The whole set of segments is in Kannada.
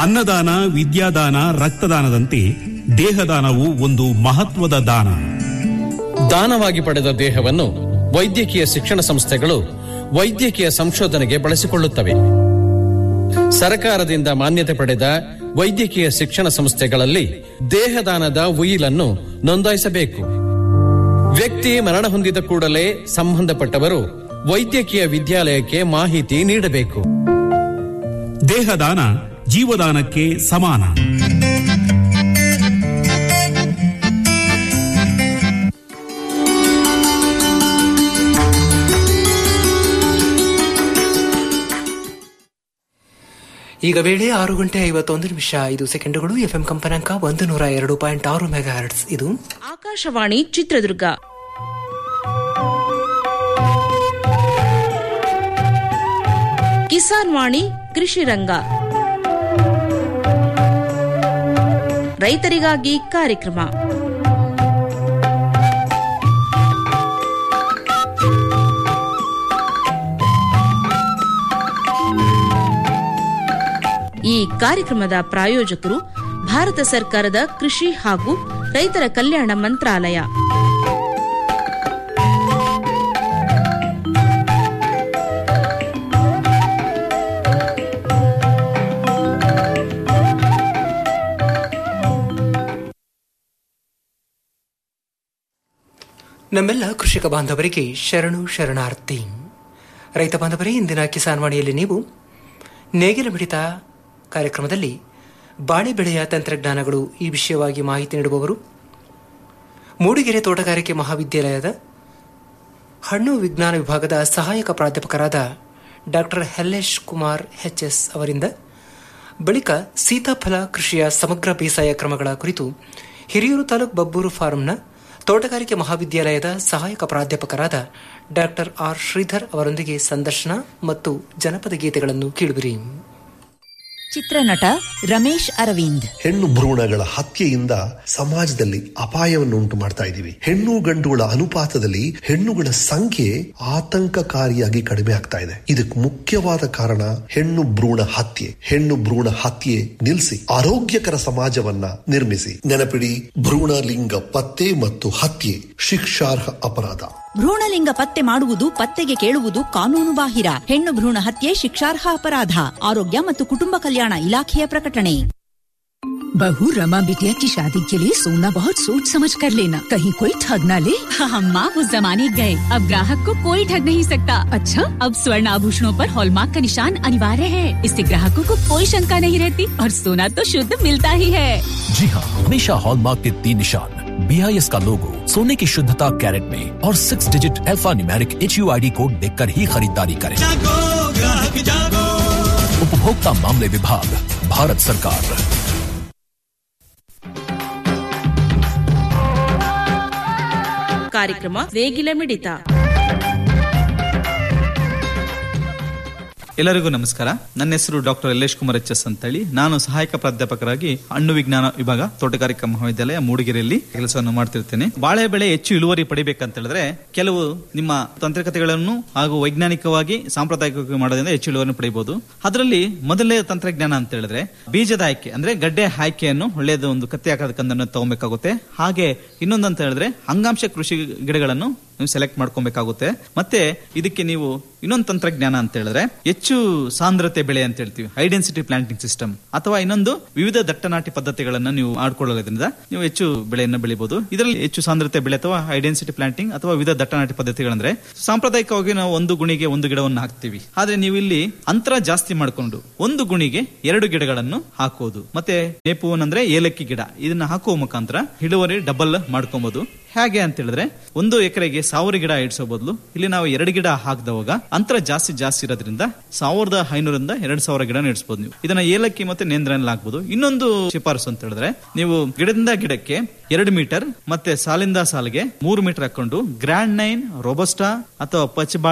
ಅನ್ನದಾನ ವಿದ್ಯಾದಾನ ರಕ್ತದಾನದಂತೆ ದೇಹದಾನವು ಒಂದು ಮಹತ್ವದ ದಾನ ದಾನವಾಗಿ ಪಡೆದ ದೇಹವನ್ನು ವೈದ್ಯಕೀಯ ಶಿಕ್ಷಣ ಸಂಸ್ಥೆಗಳು ವೈದ್ಯಕೀಯ ಸಂಶೋಧನೆಗೆ ಬಳಸಿಕೊಳ್ಳುತ್ತವೆ ಸರಕಾರದಿಂದ ಮಾನ್ಯತೆ ಪಡೆದ ವೈದ್ಯಕೀಯ ಶಿಕ್ಷಣ ಸಂಸ್ಥೆಗಳಲ್ಲಿ ದೇಹದಾನದ ಉಯಿಲನ್ನು ನೋಂದಾಯಿಸಬೇಕು ವ್ಯಕ್ತಿ ಮರಣ ಹೊಂದಿದ ಕೂಡಲೇ ಸಂಬಂಧಪಟ್ಟವರು ವೈದ್ಯಕೀಯ ವಿದ್ಯಾಲಯಕ್ಕೆ ಮಾಹಿತಿ ನೀಡಬೇಕು ದೇಹದಾನ ಜೀವದಾನಕ್ಕೆ ಸಮಾನ ಈಗ ವೇಳೆ ಆರು ಗಂಟೆ ಐವತ್ತೊಂದು ನಿಮಿಷ ಐದು ಸೆಕೆಂಡುಗಳು ಎಫ್ಎಂ ಕಂಪನಾಂಕ ಒಂದು ನೂರ ಎರಡು ಪಾಯಿಂಟ್ ಆರು ಮೆಗಾ ಹರ್ಟ್ಸ್ ಇದು ಆಕಾಶವಾಣಿ ಚಿತ್ರದುರ್ಗ ಕಿಸಾನ್ ವಾಣಿ ಕೃಷಿ ರಂಗ ರೈತರಿಗಾಗಿ ಕಾರ್ಯಕ್ರಮ ಈ ಕಾರ್ಯಕ್ರಮದ ಪ್ರಾಯೋಜಕರು ಭಾರತ ಸರ್ಕಾರದ ಕೃಷಿ ಹಾಗೂ ರೈತರ ಕಲ್ಯಾಣ ಮಂತ್ರಾಲಯ ನಮ್ಮೆಲ್ಲ ಕೃಷಿಕ ಬಾಂಧವರಿಗೆ ಶರಣು ಶರಣಾರ್ಥಿ ರೈತ ಬಾಂಧವರೇ ಇಂದಿನ ಕಿಸಾನ್ ವಾಣಿಯಲ್ಲಿ ನೀವು ನೇಗಿಲ ಮಿಡಿತ ಕಾರ್ಯಕ್ರಮದಲ್ಲಿ ಬಾಳೆ ಬೆಳೆಯ ತಂತ್ರಜ್ಞಾನಗಳು ಈ ವಿಷಯವಾಗಿ ಮಾಹಿತಿ ನೀಡುವವರು ಮೂಡಿಗೆರೆ ತೋಟಗಾರಿಕೆ ಮಹಾವಿದ್ಯಾಲಯದ ಹಣ್ಣು ವಿಜ್ಞಾನ ವಿಭಾಗದ ಸಹಾಯಕ ಪ್ರಾಧ್ಯಾಪಕರಾದ ಡಾಕ್ಟರ್ ಹೆಲ್ಲೇಶ್ ಕುಮಾರ್ ಎಸ್ ಅವರಿಂದ ಬಳಿಕ ಸೀತಾಫಲ ಕೃಷಿಯ ಸಮಗ್ರ ಬೇಸಾಯ ಕ್ರಮಗಳ ಕುರಿತು ಹಿರಿಯೂರು ತಾಲೂಕು ಬಬ್ಬೂರು ಫಾರಂನ ತೋಟಗಾರಿಕೆ ಮಹಾವಿದ್ಯಾಲಯದ ಸಹಾಯಕ ಪ್ರಾಧ್ಯಾಪಕರಾದ ಡಾಕ್ಟರ್ ಆರ್ ಶ್ರೀಧರ್ ಅವರೊಂದಿಗೆ ಸಂದರ್ಶನ ಮತ್ತು ಜನಪದ ಗೀತೆಗಳನ್ನು ಕೇಳುವಿರಿ ಚಿತ್ರನಟ ರಮೇಶ್ ಅರವಿಂದ್ ಹೆಣ್ಣು ಭ್ರೂಣಗಳ ಹತ್ಯೆಯಿಂದ ಸಮಾಜದಲ್ಲಿ ಅಪಾಯವನ್ನು ಉಂಟು ಮಾಡ್ತಾ ಇದ್ದೀವಿ ಹೆಣ್ಣು ಗಂಡುಗಳ ಅನುಪಾತದಲ್ಲಿ ಹೆಣ್ಣುಗಳ ಸಂಖ್ಯೆ ಆತಂಕಕಾರಿಯಾಗಿ ಕಡಿಮೆ ಆಗ್ತಾ ಇದೆ ಇದಕ್ಕೆ ಮುಖ್ಯವಾದ ಕಾರಣ ಹೆಣ್ಣು ಭ್ರೂಣ ಹತ್ಯೆ ಹೆಣ್ಣು ಭ್ರೂಣ ಹತ್ಯೆ ನಿಲ್ಲಿಸಿ ಆರೋಗ್ಯಕರ ಸಮಾಜವನ್ನ ನಿರ್ಮಿಸಿ ನೆನಪಿಡಿ ಭ್ರೂಣ ಲಿಂಗ ಪತ್ತೆ ಮತ್ತು ಹತ್ಯೆ ಶಿಕ್ಷಾರ್ಹ ಅಪರಾಧ ಭ್ರೂಣಲಿಂಗ ಪತ್ತೆ ಮಾಡುವುದು ಪತ್ತೆಗೆ ಕೇಳುವುದು ಕಾನೂನು ಬಾಹಿರ ಹೆಣ್ಣು ಭ್ರೂಣ ಹತ್ಯೆ ಶಿಕ್ಷಾರ್ಹ ಅಪರಾಧ ಆರೋಗ್ಯ ಮತ್ತು ಕುಟುಂಬ ಕಲ್ಯಾಣ ಇಲಾಖೆಯ ಪ್ರಕಟಣೆ बहू रमा बिटिया की शादी के लिए सोना बहुत सोच समझ कर लेना कहीं कोई ठग ना ले हम माँ उस जमाने गए अब ग्राहक को कोई ठग नहीं सकता अच्छा अब स्वर्ण आभूषणों पर हॉलमार्क का निशान अनिवार्य है इससे ग्राहकों को कोई शंका नहीं रहती और सोना तो शुद्ध मिलता ही है जी हाँ हमेशा हॉलमार्क के तीन निशान बी आई एस का लोगो सोने की शुद्धता कैरेट में और six digit alphanumeric H U I D code देख कर ही खरीदारी करें उपभोक्ता मामले विभाग भारत सरकार ಕಾರ್ಯಕ್ರಮ ನೇಗಿಲ ಮಿಡಿತ ಎಲ್ಲರಿಗೂ ನಮಸ್ಕಾರ ನನ್ನ ಹೆಸರು doctor Yallesh Kumar H S ಅಂತೇಳಿ ನಾನು ಸಹಾಯಕ ಪ್ರಾಧ್ಯಾಪಕರಾಗಿ ಹಣ್ಣು ವಿಜ್ಞಾನ ವಿಭಾಗ ತೋಟಗಾರಿಕಾ ಮಹಾವಿದ್ಯಾಲಯ ಮೂಡಿಗೆರೆಯಲ್ಲಿ ಕೆಲಸವನ್ನು ಮಾಡ್ತಿರ್ತೇನೆ ಬಾಳೆ ಬೆಳೆ ಹೆಚ್ಚು ಇಳುವರಿ ಪಡಿಬೇಕಂತ ಹೇಳಿದ್ರೆ ಕೆಲವು ನಿಮ್ಮ ತಾಂತ್ರಿಕತೆಗಳನ್ನು ಹಾಗೂ ವೈಜ್ಞಾನಿಕವಾಗಿ ಸಾಂಪ್ರದಾಯಿಕವಾಗಿ ಮಾಡೋದ್ರಿಂದ ಹೆಚ್ಚು ಇಳುವರಿ ಪಡಿಬಹುದು ಅದರಲ್ಲಿ ಮೊದಲನೇ ತಂತ್ರಜ್ಞಾನ ಅಂತ ಹೇಳಿದ್ರೆ ಬೀಜದ ಆಯ್ಕೆ ಅಂದ್ರೆ ಗಡ್ಡೆ ಆಯ್ಕೆಯನ್ನು ಒಳ್ಳೆಯದು ಒಂದು ಕತ್ತಿ ಆಕಾರದ ಕಂದನ್ನು ತಗೊಬೇಕಾಗುತ್ತೆ ಹಾಗೆ ಇನ್ನೊಂದು ಅಂತ ಹೇಳಿದ್ರೆ ಅಂಗಾಂಶ ಕೃಷಿ ಗಿಡಗಳನ್ನು ನೀವು ಸೆಲೆಕ್ಟ್ ಮಾಡ್ಕೊಬೇಕಾಗುತ್ತೆ ಮತ್ತೆ ಇದಕ್ಕೆ ನೀವು ಇನ್ನೊಂದು ತಂತ್ರಜ್ಞಾನ ಅಂತ ಹೇಳಿದ್ರೆ ಹೆಚ್ಚು ಸಾಂದ್ರತೆ ಬೆಳೆ ಅಂತ ಹೇಳ್ತೀವಿ ಐಡೆನ್ಸಿಟಿ ಪ್ಲಾಂಟಿಂಗ್ ಸಿಸ್ಟಮ್ ಅಥವಾ ಇನ್ನೊಂದು ವಿವಿಧ ದಟ್ಟನಾಟಿ ಪದ್ಧತಿಗಳನ್ನ ನೀವು ಆಡ್ಕೊಳ್ಳೋದ್ರಿಂದ ನೀವು ಹೆಚ್ಚು ಬೆಳೆಯನ್ನು ಬೆಳಿಬಹುದು ಇದರಲ್ಲಿ ಹೆಚ್ಚು ಸಾಂದ್ರತೆ ಬೆಳೆ ಅಥವಾ ಐಡೆನ್ಸಿಟಿ ಪ್ಲಾಂಟಿಂಗ್ ಅಥವಾ ವಿವಿಧ ದಟ್ಟನಾಟಿ ಪದ್ಧತಿಗಳಂದ್ರೆ ಸಾಂಪ್ರದಾಯಿಕವಾಗಿ ನಾವು ಒಂದು ಗುಣಿಗೆ ಒಂದು ಗಿಡವನ್ನು ಹಾಕ್ತಿವಿ ಆದ್ರೆ ನೀವು ಇಲ್ಲಿ ಅಂತರ ಜಾಸ್ತಿ ಮಾಡಿಕೊಂಡು ಒಂದು ಗುಣಿಗೆ ಎರಡು ಗಿಡಗಳನ್ನು ಹಾಕೋದು ಮತ್ತೆ ನೇಪುವನ್ ಅಂದ್ರೆ ಏಲಕ್ಕಿ ಗಿಡ ಇದನ್ನ ಹಾಕುವ ಮುಖಾಂತರ ಇಳುವರಿ ಡಬಲ್ ಮಾಡ್ಕೊಬಹುದು ಹೇಗೆ ಅಂತ ಹೇಳಿದ್ರೆ ಒಂದು ಎಕರೆಗೆ ಸಾವಿರ ಗಿಡ ಇಡಿಸೋ ಬದಲು ಇಲ್ಲಿ ನಾವು ಎರಡು ಗಿಡ ಹಾಕಿದವಾಗ ಅಂತರ ಜಾಸ್ತಿ ಜಾಸ್ತಿ ಇರೋದ್ರಿಂದ ಸಾವಿರದ ಐನೂರಿಂದ ಎರಡ್ ಸಾವಿರ ಗಿಡ ಇಡಿಸಬಹುದು ನೀವು ಇದನ್ನ ಏಲಕ್ಕಿ ಮತ್ತೆ ನೇಂದ್ರಲ್ಲಿ ಹಾಕ್ಬೋದು ಇನ್ನೊಂದು ಶಿಫಾರಸು ಅಂತ ಹೇಳಿದ್ರೆ ನೀವು ಗಿಡದಿಂದ ಗಿಡಕ್ಕೆ ಎರಡು ಮೀಟರ್ ಮತ್ತೆ ಸಾಲಿಂದ ಸಾಲಿಗೆ ಮೂರು ಮೀಟರ್ ಹಾಕೊಂಡು ಗ್ರ್ಯಾಂಡ್ ನೈನ್ ರೋಬಸ್ಟಾ ಅಥವಾ ಪಚ್ಚಬಾಳೆ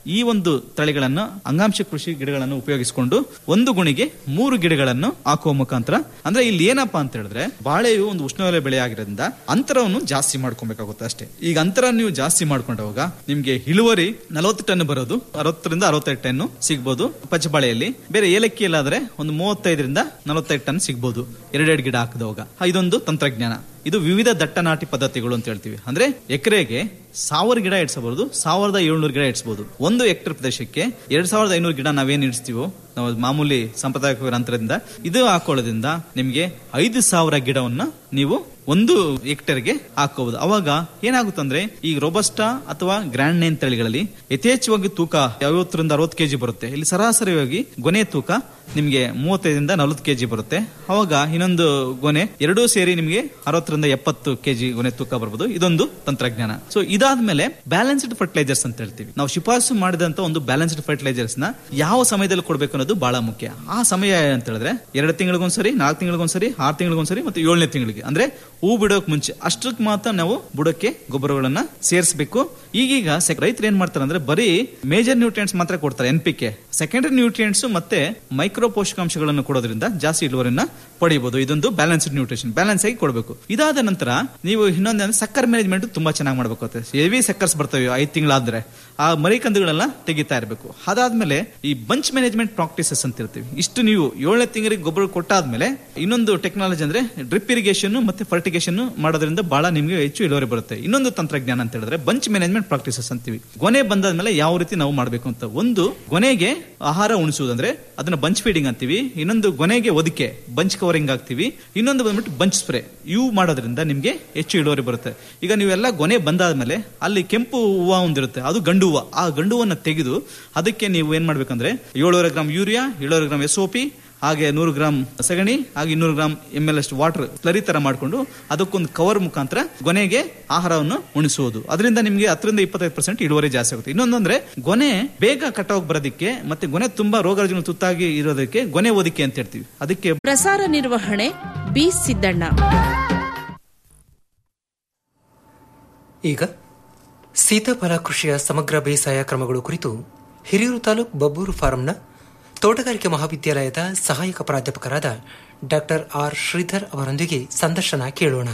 ಈ ಒಂದು ತಳಿಗಳನ್ನು ಅಂಗಾಂಶ ಕೃಷಿ ಗಿಡಗಳನ್ನು ಉಪಯೋಗಿಸಿಕೊಂಡು ಒಂದು ಗುಣಿಗೆ ಮೂರು ಗಿಡಗಳನ್ನು ಹಾಕುವ ಮುಖಾಂತರ ಅಂದ್ರೆ ಇಲ್ಲಿ ಏನಪ್ಪಾ ಅಂತ ಹೇಳಿದ್ರೆ ಬಾಳೆಯು ಒಂದು ಉಷ್ಣವಲಯ ಬೆಳೆ ಆಗಿರೋದ್ರಿಂದ ಅಂತರವನ್ನು ಜಾಸ್ತಿ ಮಾಡ್ಕೊಬೇಕಾಗುತ್ತೆ ಅಷ್ಟೇ ಈಗ ಅಂತರ ನೀವು ಜಾಸ್ತಿ ಮಾಡ್ಕೊಂಡಾಗ ನಿಮ್ಗೆ ಇಳುವರಿ ನಲವತ್ತು ಟನ್ ಬರೋದು ಅರವತ್ತರಿಂದ ಅರವತ್ತೈದು ಟನ್ ಸಿಗ್ಬೋದು ಪಚ್ಚಬಾಳೆಯಲ್ಲಿ ಬೇರೆ ಏಲಕ್ಕಿಯಲ್ಲಾದ್ರೆ ಒಂದು ಮೂವತ್ತೈದರಿಂದ ನಲವತ್ತೈದು ಟನ್ ಸಿಗ್ಬೋದು ಎರಡೆರಡು ಗಿಡ ಹಾಕಿದವಾಗ ಇದೊಂದು ತಂತ್ರಜ್ಞಾನ ಇದು ವಿವಿಧ ದಟ್ಟ ನಾಟಿ ಪದ್ಧತಿಗಳು ಅಂತ ಹೇಳ್ತೀವಿ ಅಂದ್ರೆ ಎಕರೆಗೆ ಸಾವಿರ ಗಿಡ ಇಡ್ಸಬಹುದು ಸಾವಿರದ ಏಳ್ನೂರು ಗಿಡ ಇಡ್ಸಬಹುದು ಒಂದು ಹೆಕ್ಟರ್ ಪ್ರದೇಶಕ್ಕೆ ಎರಡ್ ಸಾವಿರದ ಐನೂರು ಗಿಡ ನಾವೇನ್ ಇಡಿಸ್ತೀವೋ ನಾವು ಮಾಮೂಲಿ ಸಾಂಪ್ರದಾಯಿಕ ಅಂತರದಿಂದ ಇದು ಹಾಕೊಳ್ಳೋದ್ರಿಂದ ನಿಮಗೆ ಐದು ಸಾವಿರ ಗಿಡವನ್ನ ನೀವು ಒಂದು ಹೆಕ್ಟರ್ಗೆ ಹಾಕೋಬಹುದು ಅವಾಗ ಏನಾಗುತ್ತಂದ್ರೆ ಈ ರೋಬಸ್ಟಾ ಅಥವಾ ಗ್ರ್ಯಾಂಡ್ ನೈನ್ ತಳಿಗಳಲ್ಲಿ ಯಥೇಚ್ಛವಾಗಿ ತೂಕ ಐವತ್ತರಿಂದ ಅರವತ್ತು ಕೆಜಿ ಬರುತ್ತೆ ಇಲ್ಲಿ ಸರಾಸರಿಯಾಗಿ ಗೊನೆ ತೂಕ ನಿಮಗೆ ಮೂವತ್ತೈದರಿಂದ ನಲವತ್ತು ಕೆಜಿ ಬರುತ್ತೆ ಅವಾಗ ಇನ್ನೊಂದು ಗೊನೆ ಎರಡೂ ಸೇರಿ ನಿಮಗೆ ಅರವತ್ತರಿಂದ ಎಪ್ಪತ್ತು ಕೆಜಿ ಗೊನೆ ತೂಕ ಬರ್ಬೋದು ಇದೊಂದು ತಂತ್ರಜ್ಞಾನ ಸೊ ಇದಾದ್ಮೇಲೆ ಬ್ಯಾಲೆನ್ಸ್ಡ್ ಫರ್ಟಿಲೈಸರ್ಸ್ ಅಂತ ಹೇಳ್ತೀವಿ ನಾವು ಶಿಫಾರಸು ಮಾಡಿದಂತ ಒಂದು ಬ್ಯಾಲೆನ್ಸ್ಡ್ ಫರ್ಟಿಲೈಸರ್ಸ್ ನ ಯಾವ ಸಮಯದಲ್ಲಿ ಕೊಡಬೇಕು ಅನ್ನೋದು ಬಹಳ ಮುಖ್ಯ ಆ ಸಮಯ ಅಂತ ಹೇಳಿದ್ರೆ ಎರಡು ತಿಂಗಳಿಗೊಂದ್ಸರಿ ನಾಲ್ಕು ತಿಂಗಳಿಗೊಂದ್ಸರಿ ಆರು ತಿಂಗಳಿಗೊಂದ್ಸರಿ ಮತ್ತು ಏಳನೇ ತಿಂಗಳಿಗೆ ಅಂದ್ರೆ ಹೂ ಬಿಡೋಕ್ ಮುಂಚೆ ಅಷ್ಟಕ್ಕೆ ಮಾತ್ರ ನಾವು ಬುಡಕ್ಕೆ ಗೊಬ್ಬರಗಳನ್ನ ಸೇರಿಸಬೇಕು ಈಗೀಗ ರೈತರು ಏನ್ ಮಾಡ್ತಾರೆ ಅಂದ್ರೆ ಬರೀ ಮೇಜರ್ ನ್ಯೂಟ್ರಿಯೆಂಟ್ಸ್ ಮಾತ್ರ ಕೊಡ್ತಾರೆ N P K secondary nutrients ಮತ್ತೆ ಮೈಕ್ರೋ ಪೋಷಕಾಂಶಗಳನ್ನು ಕೊಡೋದ್ರಿಂದ ಜಾಸ್ತಿ ಇಳುವರಿನ ಪಡೆಯಬಹುದು ಇದೊಂದು ಬ್ಯಾಲೆನ್ಸ್ಡ್ ನ್ಯೂಟ್ರಿಷನ್ ಬ್ಯಾಲೆನ್ಸ್ ಆಗಿ ಕೊಡಬೇಕು ಇದಾದ ನಂತರ ನೀವು ಇನ್ನೊಂದು ಅಂದ್ರೆ ಸಕ್ಕರ್ ಮ್ಯಾನೇಜ್ಮೆಂಟ್ ತುಂಬಾ ಚೆನ್ನಾಗಿ ಮಾಡ್ಬೇಕು ಹೆವಿ ಸಕ್ಕರ್ಸ್ ಬರ್ತವೆ ಐದು ತಿಂಗಳಾದ್ರೆ ಆ ಮರಿಕಂದುಗಳೆಲ್ಲ ತೆಗಿತಾ ಇರಬೇಕು ಅದಾದ್ಮೇಲೆ ಈ ಬಂಚ್ ಮ್ಯಾನೇಜ್ಮೆಂಟ್ ಪ್ರಾಕ್ಟೀಸಸ್ ಅಂತ ಇರ್ತೀವಿ ಇಷ್ಟು ನೀವು ಏಳನೇ ತಿಂಗಳಿಗೆ ಗೊಬ್ಬರ ಕೊಟ್ಟಾದ್ಮೇಲೆ ಇನ್ನೊಂದು ಟೆಕ್ನಾಲಜಿ ಅಂದ್ರೆ ಡ್ರಿಪ್ ಇರಿಗೇಷನ್ ಮತ್ತೆ ಫರ್ಟಿಗೇಷನ್ ಮಾಡೋದ್ರಿಂದ ಬಹಳ ನಿಮಗೆ ಹೆಚ್ಚು ಇಳುವರಿ ಬರುತ್ತೆ ಇನ್ನೊಂದು ತಂತ್ರಜ್ಞಾನ ಅಂತ ಹೇಳಿದ್ರೆ ಬಂಚ್ ಮ್ಯಾನೇಜ್ಮೆಂಟ್ ಪ್ರಾಕ್ಟೀಸಸ್ ಅಂತೀವಿ ಗೊನೆ ಬಂದಾದ್ಮೇಲೆ ಯಾವ ರೀತಿ ನಾವು ಮಾಡಬೇಕು ಅಂತ ಒಂದು ಗೊನೆಗೆ ಆಹಾರ ಉಣಿಸುವುದು ಅಂದ್ರೆ ಅದನ್ನ ಬಂಚ್ ಫೀಡಿಂಗ್ ಅಂತೀವಿ ಇನ್ನೊಂದು ಗೊನೆಗೆ ಒದಿಕೆ ಬಂಚ್ ಕವರಿಂಗ್ ಆಗ್ತೀವಿ ಇನ್ನೊಂದು ಬಂದ್ಬಿಟ್ಟು ಬಂಚ್ ಸ್ಪ್ರೇ ಇವು ಮಾಡೋದ್ರಿಂದ ನಿಮ್ಗೆ ಹೆಚ್ಚು ಇಳುವರಿ ಬರುತ್ತೆ ಈಗ ನೀವೆಲ್ಲ ಗೊನೆ ಬಂದಾದ್ಮೇಲೆ ಅಲ್ಲಿ ಕೆಂಪು ಹೂವು ಒಂದಿರುತ್ತೆ ಅದು ಗಂಡು ಹೂವು ಆ ಗಂಡು ಹೂವನ್ನ ತೆಗೆದು ಅದಕ್ಕೆ ನೀವು ಏನ್ ಮಾಡ್ಬೇಕಂದ್ರೆ ಏಳುವರೆ ಗ್ರಾಮ್ ಯೂರಿಯಾ ಏಳುವರೆ ಗ್ರಾಮ್ ಎಸ್ ಪಿ ಹಾಗೆ ನೂರು ಗ್ರಾಮ್ ಸಗಣಿ ಹಾಗೆ ಇನ್ನೂರು ಗ್ರಾಮ್ ಎಮ್ ಎಲ್ ಅಷ್ಟು ವಾಟರ್ ಸ್ಲರಿ ತರ ಮಾಡಿಕೊಂಡು ಅದಕ್ಕೊಂದು ಕವರ್ ಮುಖಾಂತರ ಗೊನೆಗೆ ಆಹಾರವನ್ನು ಉಣಿಸುವುದು ಅದರಿಂದ ನಿಮಗೆ ಹತ್ತರಿಂದ ಇಪ್ಪತ್ತೈದು ಪರ್ಸೆಂಟ್ ಇಳುವರಿ ಜಾಸ್ತಿ ಆಗುತ್ತೆ ಇನ್ನೊಂದಂದ್ರೆ ಗೊನೆ ಬೇಗ ಕಟಾವ್ ಬರೋದಕ್ಕೆ ಮತ್ತೆ ಗೊನೆ ತುಂಬಾ ರೋಗ ರುಜಿನ ತುತ್ತಾಗಿ ಇರೋದಕ್ಕೆ ಗೊನೆ ಒದಿಕೆ ಅಂತ ಹೇಳ್ತೀವಿ ಅದಕ್ಕೆ ಪ್ರಸಾರ ನಿರ್ವಹಣೆ ಬಿ ಸಿದ್ದಣ್ಣ ಈಗ ಸೀತಾಫಲ ಕೃಷಿಯ ಸಮಗ್ರ ಬೇಸಾಯ ಕ್ರಮಗಳು ಕುರಿತು ಹಿರಿಯೂರು ತಾಲೂಕು ಬಬ್ಬೂರು ಫಾರಂನ ತೋಟಗಾರಿಕೆ ಮಹಾವಿದ್ಯಾಲಯದ ಸಹಾಯಕ ಪ್ರಾಧ್ಯಾಪಕರಾದ ಡಾಕ್ಟರ್ ಆರ್ ಶ್ರೀಧರ್ ಅವರೊಂದಿಗೆ ಸಂದರ್ಶನ ಕೇಳೋಣ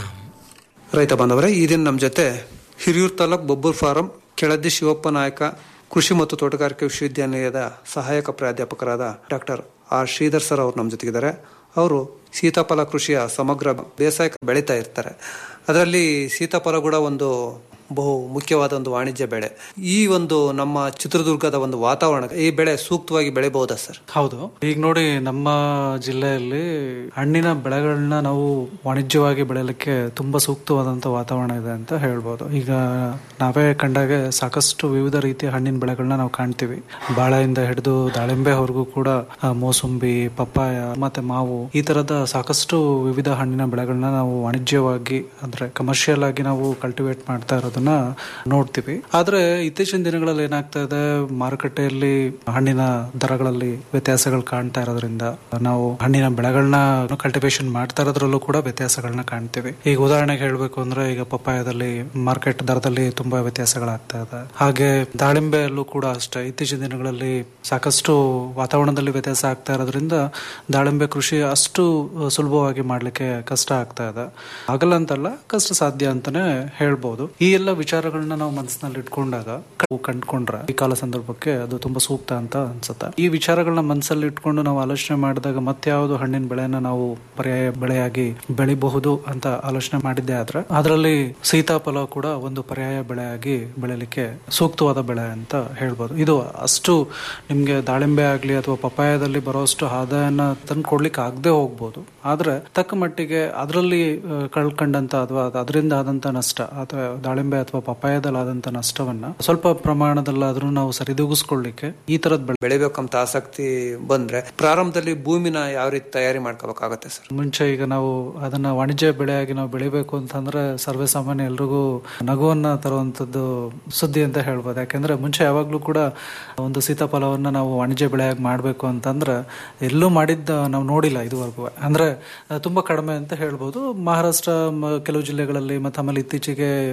ರೈತ ಬಾಂಧವರೇ ಈ ದಿನ ನಮ್ಮ ಜೊತೆ ಹಿರಿಯೂರು ತಾಲೂಕು ಬೊಬ್ಬೂರ್ ಫಾರಂ ಕೆಳದಿ ಶಿವಪ್ಪ ನಾಯಕ ಕೃಷಿ ಮತ್ತು ತೋಟಗಾರಿಕೆ ವಿಶ್ವವಿದ್ಯಾನಿಲಯದ ಸಹಾಯಕ ಪ್ರಾಧ್ಯಾಪಕರಾದ ಡಾಕ್ಟರ್ ಆರ್ ಶ್ರೀಧರ್ ಸರ್ ಅವರು ನಮ್ಮ ಜೊತೆಗಿದ್ದಾರೆ ಅವರು ಸೀತಾಫಲ ಕೃಷಿಯ ಸಮಗ್ರ ಬೇಸಾಯ ಬೆಳೀತಾ ಇರ್ತಾರೆ ಅದರಲ್ಲಿ ಸೀತಾಫಲ ಕೂಡ ಒಂದು ಬಹು ಮುಖ್ಯವಾದ ಒಂದು ವಾಣಿಜ್ಯ ಬೆಳೆ ಈ ಒಂದು ನಮ್ಮ ಚಿತ್ರದುರ್ಗದ ಒಂದು ವಾತಾವರಣ ಈ ಬೆಳೆ ಸೂಕ್ತವಾಗಿ ಬೆಳೆಬಹುದಾ ಸರ್ ಹೌದು ಈಗ ನೋಡಿ ನಮ್ಮ ಜಿಲ್ಲೆಯಲ್ಲಿ ಹಣ್ಣಿನ ಬೆಳೆಗಳನ್ನ ನಾವು ವಾಣಿಜ್ಯವಾಗಿ ಬೆಳೆಯಲಿಕ್ಕೆ ತುಂಬಾ ಸೂಕ್ತವಾದಂತ ವಾತಾವರಣ ಇದೆ ಅಂತ ಹೇಳ್ಬೋದು ಈಗ ನಾವೇ ಕಂಡಾಗೆ ಸಾಕಷ್ಟು ವಿವಿಧ ರೀತಿಯ ಹಣ್ಣಿನ ಬೆಳೆಗಳನ್ನ ನಾವು ಕಾಣ್ತೀವಿ ಬಾಳೆಯಿಂದ ಹಿಡಿದು ದಾಳಿಂಬೆವರೆಗೂ ಕೂಡ ಆ, ಮೋಸಂಬಿ ಪಪ್ಪಾಯ ಮತ್ತೆ ಮಾವು ಈ ತರದ ಸಾಕಷ್ಟು ವಿವಿಧ ಹಣ್ಣಿನ ಬೆಳೆಗಳನ್ನ ನಾವು ವಾಣಿಜ್ಯವಾಗಿ ಅಂದ್ರೆ ಕಮರ್ಷಿಯಲ್ ಆಗಿ ನಾವು ಕಲ್ಟಿವೇಟ್ ಮಾಡ್ತಾ ಇರೋದನ್ನ ನೋಡ್ತೀವಿ ಆದ್ರೆ ಇತ್ತೀಚಿನ ದಿನಗಳಲ್ಲಿ ಏನಾಗ್ತಾ ಇದೆ ಮಾರುಕಟ್ಟೆಯಲ್ಲಿ ಹಣ್ಣಿನ ದರಗಳಲ್ಲಿ ವ್ಯತ್ಯಾಸಗಳು ಕಾಣ್ತಾ ಇರೋದ್ರಿಂದ ನಾವು ಹಣ್ಣಿನ ಬೆಳೆಗಳನ್ನ ಕಲ್ಟಿವೇಶನ್ ಮಾಡ್ತಾ ಇರೋದ್ರಲ್ಲೂ ಕೂಡ ವ್ಯತ್ಯಾಸಗಳನ್ನ ಕಾಣ್ತೀವಿ ಈಗ ಉದಾಹರಣೆಗೆ ಹೇಳ್ಬೇಕು ಅಂದ್ರೆ ಈಗ ಪಪ್ಪಾಯದಲ್ಲಿ ಮಾರ್ಕೆಟ್ ದರದಲ್ಲಿ ತುಂಬಾ ವ್ಯತ್ಯಾಸಗಳಾಗ್ತಾ ಇದೆ ಹಾಗೆ ದಾಳಿಂಬೆಯಲ್ಲೂ ಕೂಡ ಅಷ್ಟೇ ಇತ್ತೀಚಿನ ದಿನಗಳಲ್ಲಿ ಸಾಕಷ್ಟು ವಾತಾವರಣದಲ್ಲಿ ವ್ಯತ್ಯಾಸ ಆಗ್ತಾ ಇರೋದ್ರಿಂದ ದಾಳಿಂಬೆ ಕೃಷಿ ಅಷ್ಟು ಸುಲಭವಾಗಿ ಮಾಡ್ಲಿಕ್ಕೆ ಕಷ್ಟ ಆಗ್ತಾ ಇದೆ ಆಗಲ್ಲ ಅಂತಲ್ಲ ಕಷ್ಟ ಸಾಧ್ಯ ಅಂತಾನೆ ಹೇಳ್ಬೋದು ಈ ಎಲ್ಲ ವಿಚಾರಗಳನ್ನ ನಾವು ಮನಸ್ಸಿನಲ್ಲಿ ಇಟ್ಕೊಂಡಾಗ ನಾವು ಕಂಡ್ಕೊಂಡ್ರೆ ಈ ಕಾಲ ಸಂದರ್ಭಕ್ಕೆ ಅದು ತುಂಬಾ ಸೂಕ್ತ ಅಂತ ಅನ್ಸುತ್ತೆ ಈ ವಿಚಾರಗಳನ್ನ ಮನಸ್ಸಲ್ಲಿ ಇಟ್ಕೊಂಡು ನಾವು ಆಲೋಚನೆ ಮಾಡಿದಾಗ ಮತ್ಯಾವುದು ಹಣ್ಣಿನ ಬೆಳೆನ ನಾವು ಪರ್ಯಾಯ ಬೆಳೆಯಾಗಿ ಬೆಳಿಬಹುದು ಅಂತ ಆಲೋಚನೆ ಮಾಡಿದ್ದೆ ಆದ್ರೆ ಅದರಲ್ಲಿ ಸೀತಾಫಲ ಕೂಡ ಒಂದು ಪರ್ಯಾಯ ಬೆಳೆಯಾಗಿ ಬೆಳೆಯಲಿಕ್ಕೆ ಸೂಕ್ತವಾದ ಬೆಳೆ ಅಂತ ಹೇಳ್ಬೋದು ಇದು ಅಷ್ಟು ನಿಮ್ಗೆ ದಾಳಿಂಬೆ ಆಗ್ಲಿ ಅಥವಾ ಪಪಾಯದಲ್ಲಿ ಬರೋಷ್ಟು ಆದಾಯನ ತಂದು ಕೊಡ್ಲಿಕ್ಕೆ ಆಗದೆ ಹೋಗ್ಬೋದು ಆದ್ರೆ ತಕ್ಕ ಮಟ್ಟಿಗೆ ಅದರಲ್ಲಿ ಕಳ್ಕೊಂಡಂತ ಅಥವಾ ಅದರಿಂದ ಆದಂತ ನಷ್ಟ ಅಥವಾ ದಾಳಿಂಬೆ ಅಥವಾ ಪಪಾಯದಲ್ಲಿ ಆದಂತ ನಷ್ಟವನ್ನ ಸ್ವಲ್ಪ ಪ್ರಮಾಣದಲ್ಲಾದ್ರೂ ನಾವು ಸರಿದೂಗಿಸ್ಕೊಳ್ಳಿಕ್ಕೆ ಈ ತರದ್ ಬೆಳೆ ಬೆಳಿಬೇಕಂತ ಆಸಕ್ತಿ ಬಂದ್ರೆ ಪ್ರಾರಂಭದಲ್ಲಿ ಭೂಮಿನ ಯಾವ ರೀತಿ ತಯಾರಿ ಮಾಡ್ಕೋಬೇಕಾಗತ್ತೆ ಸರ್ ಮುಂಚೆ ಈಗ ನಾವು ಅದನ್ನ ವಾಣಿಜ್ಯ ಬೆಳೆಯಾಗಿ ನಾವು ಬೆಳಿಬೇಕು ಅಂತಂದ್ರೆ ಸರ್ವೇ ಸಾಮಾನ್ಯ ಎಲ್ರಿಗೂ ನಗುವನ್ನ ತರುವಂತದ್ದು ಸುದ್ದಿ ಅಂತ ಹೇಳ್ಬೋದು ಯಾಕೆಂದ್ರೆ ಮುಂಚೆ ಯಾವಾಗ್ಲೂ ಕೂಡ ಒಂದು ಸೀತಾಫಲವನ್ನ ನಾವು ವಾಣಿಜ್ಯ ಬೆಳೆಯಾಗಿ ಮಾಡ್ಬೇಕು ಅಂತಂದ್ರೆ ಎಲ್ಲೂ ಮಾಡಿದ್ದ ನಾವು ನೋಡಿಲ್ಲ ಇದುವರೆಗೂ ಅಂದ್ರೆ ಅಹ್, ತುಂಬಾ ಕಡಿಮೆ ಅಂತ ಹೇಳ್ಬೋದು ಮಹಾರಾಷ್ಟ್ರ ಮ- ಕೆಲವು ಜಿಲ್ಲೆಗಳಲ್ಲಿ ಮತ್ತೆ ಆಮೇಲೆ ಇತ್ತೀಚೆಗೆ ಅಹ್, ನಮ್ಮ